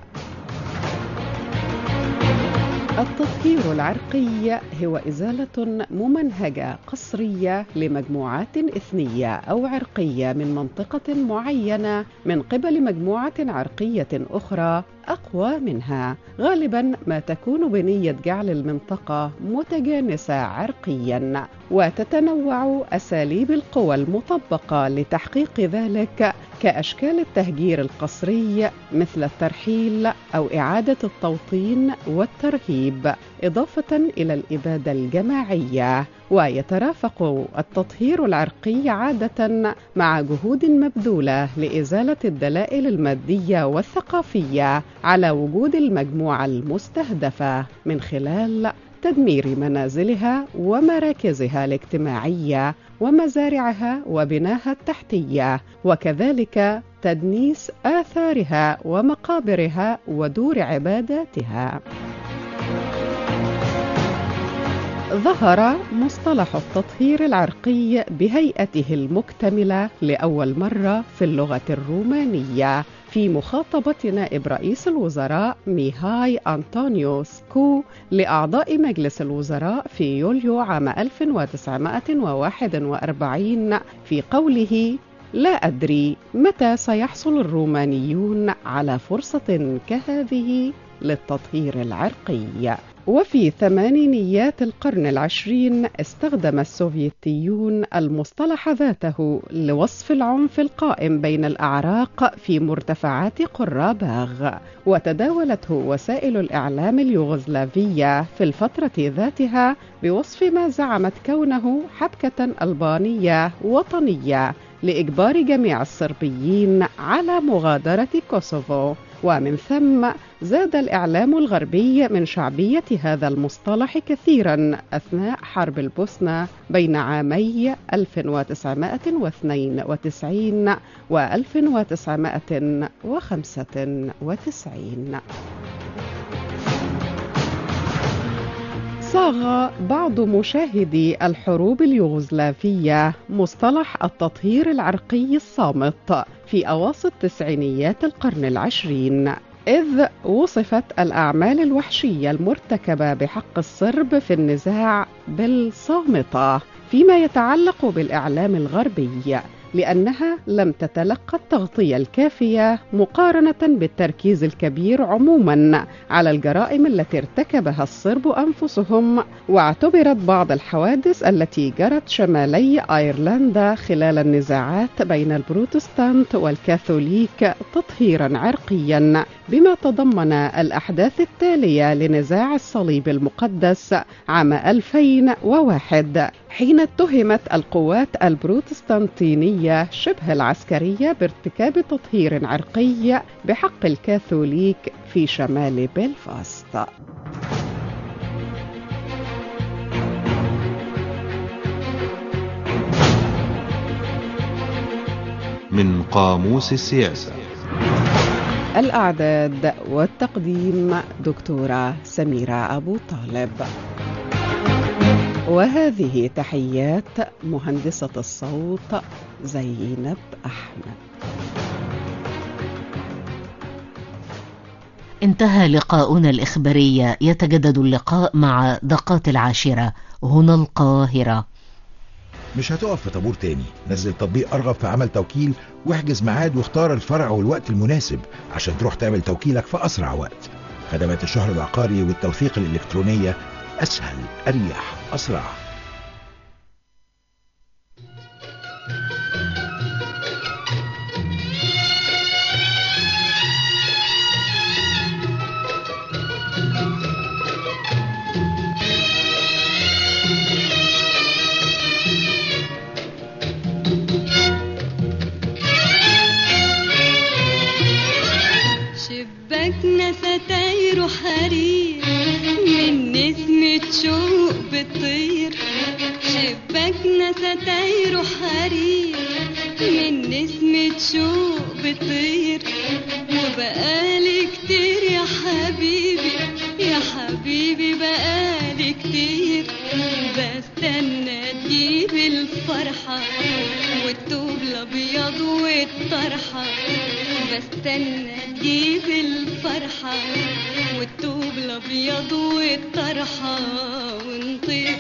التطهير العرقي هو إزالة ممنهجة قصرية لمجموعات إثنية أو عرقية من منطقة معينة من قبل مجموعة عرقية أخرى أقوى منها غالبا ما تكون بنية جعل المنطقة متجانسة عرقيا وتتنوع أساليب القوى المطبقة لتحقيق ذلك كأشكال التهجير القسري مثل الترحيل أو إعادة التوطين والترهيب إضافة إلى الإبادة الجماعية ويترافق التطهير العرقي عادة مع جهود مبذولة لإزالة الدلائل المادية والثقافية على وجود المجموعة المستهدفة من خلال تدمير منازلها ومراكزها الاجتماعية ومزارعها وبناها التحتية وكذلك تدنيس آثارها ومقابرها ودور عباداتها ظهر مصطلح التطهير العرقي بهيئته المكتملة لأول مرة في اللغة الرومانية في مخاطبة نائب رئيس الوزراء ميهاي أنطونيوس كو لأعضاء مجلس الوزراء في يوليو عام 1941 في قوله لا أدري متى سيحصل الرومانيون على فرصة كهذه للتطهير العرقي وفي ثمانينيات القرن العشرين استخدم السوفيتيون المصطلح ذاته لوصف العنف القائم بين الأعراق في مرتفعات قراباغ وتداولته وسائل الإعلام اليوغوسلافية في الفترة ذاتها بوصف ما زعمت كونه حبكة ألبانية وطنية لإجبار جميع الصربيين على مغادرة كوسوفو ومن ثم زاد الإعلام الغربي من شعبية هذا المصطلح كثيرا أثناء حرب البوسنة بين عامي 1992 و 1995 صاغ بعض مشاهدي الحروب اليوغوسلافية مصطلح التطهير العرقي الصامت في أواسط تسعينيات القرن العشرين إذ وصفت الأعمال الوحشية المرتكبة بحق الصرب في النزاع بالصامتة فيما يتعلق بالإعلام الغربي لأنها لم تتلقى التغطية الكافية مقارنة بالتركيز الكبير عموما على الجرائم التي ارتكبها الصرب أنفسهم واعتبرت بعض الحوادث التي جرت شمالي أيرلندا خلال النزاعات بين البروتستانت والكاثوليك تطهيرا عرقيا بما تضمن الأحداث التالية لنزاع الصليب المقدس عام 2001 حين اتهمت القوات البروتستانتينية شبه العسكرية بارتكاب تطهير عرقي بحق الكاثوليك في شمال بلفاست من قاموس السياسة الأعداد والتقديم دكتورة سميرة أبو طالب وهذه تحيات مهندسة الصوت زينب أحمد انتهى لقاؤنا الإخباري يتجدد اللقاء مع دقات العاشرة هنا القاهرة مش هتقف في طابور تاني نزل تطبيق ارغب في عمل توكيل واحجز ميعاد واختار الفرع والوقت المناسب عشان تروح تعمل توكيلك في اسرع وقت خدمات الشهر العقاري والتوثيق الالكترونيه اسهل اريح اسرع شباكنا ستاير حرير من نسمة شوق بتطير شباكنا ستاير حرير من نسمة شوق بتطير وبقالي كتير يا حبيبي يا حبيبي بقالي كتير بستنى تجيب الفرحة والثوب الأبيض والطرحة بستنى تجيب الفرحة والثوب الأبيض والطرحة ونطير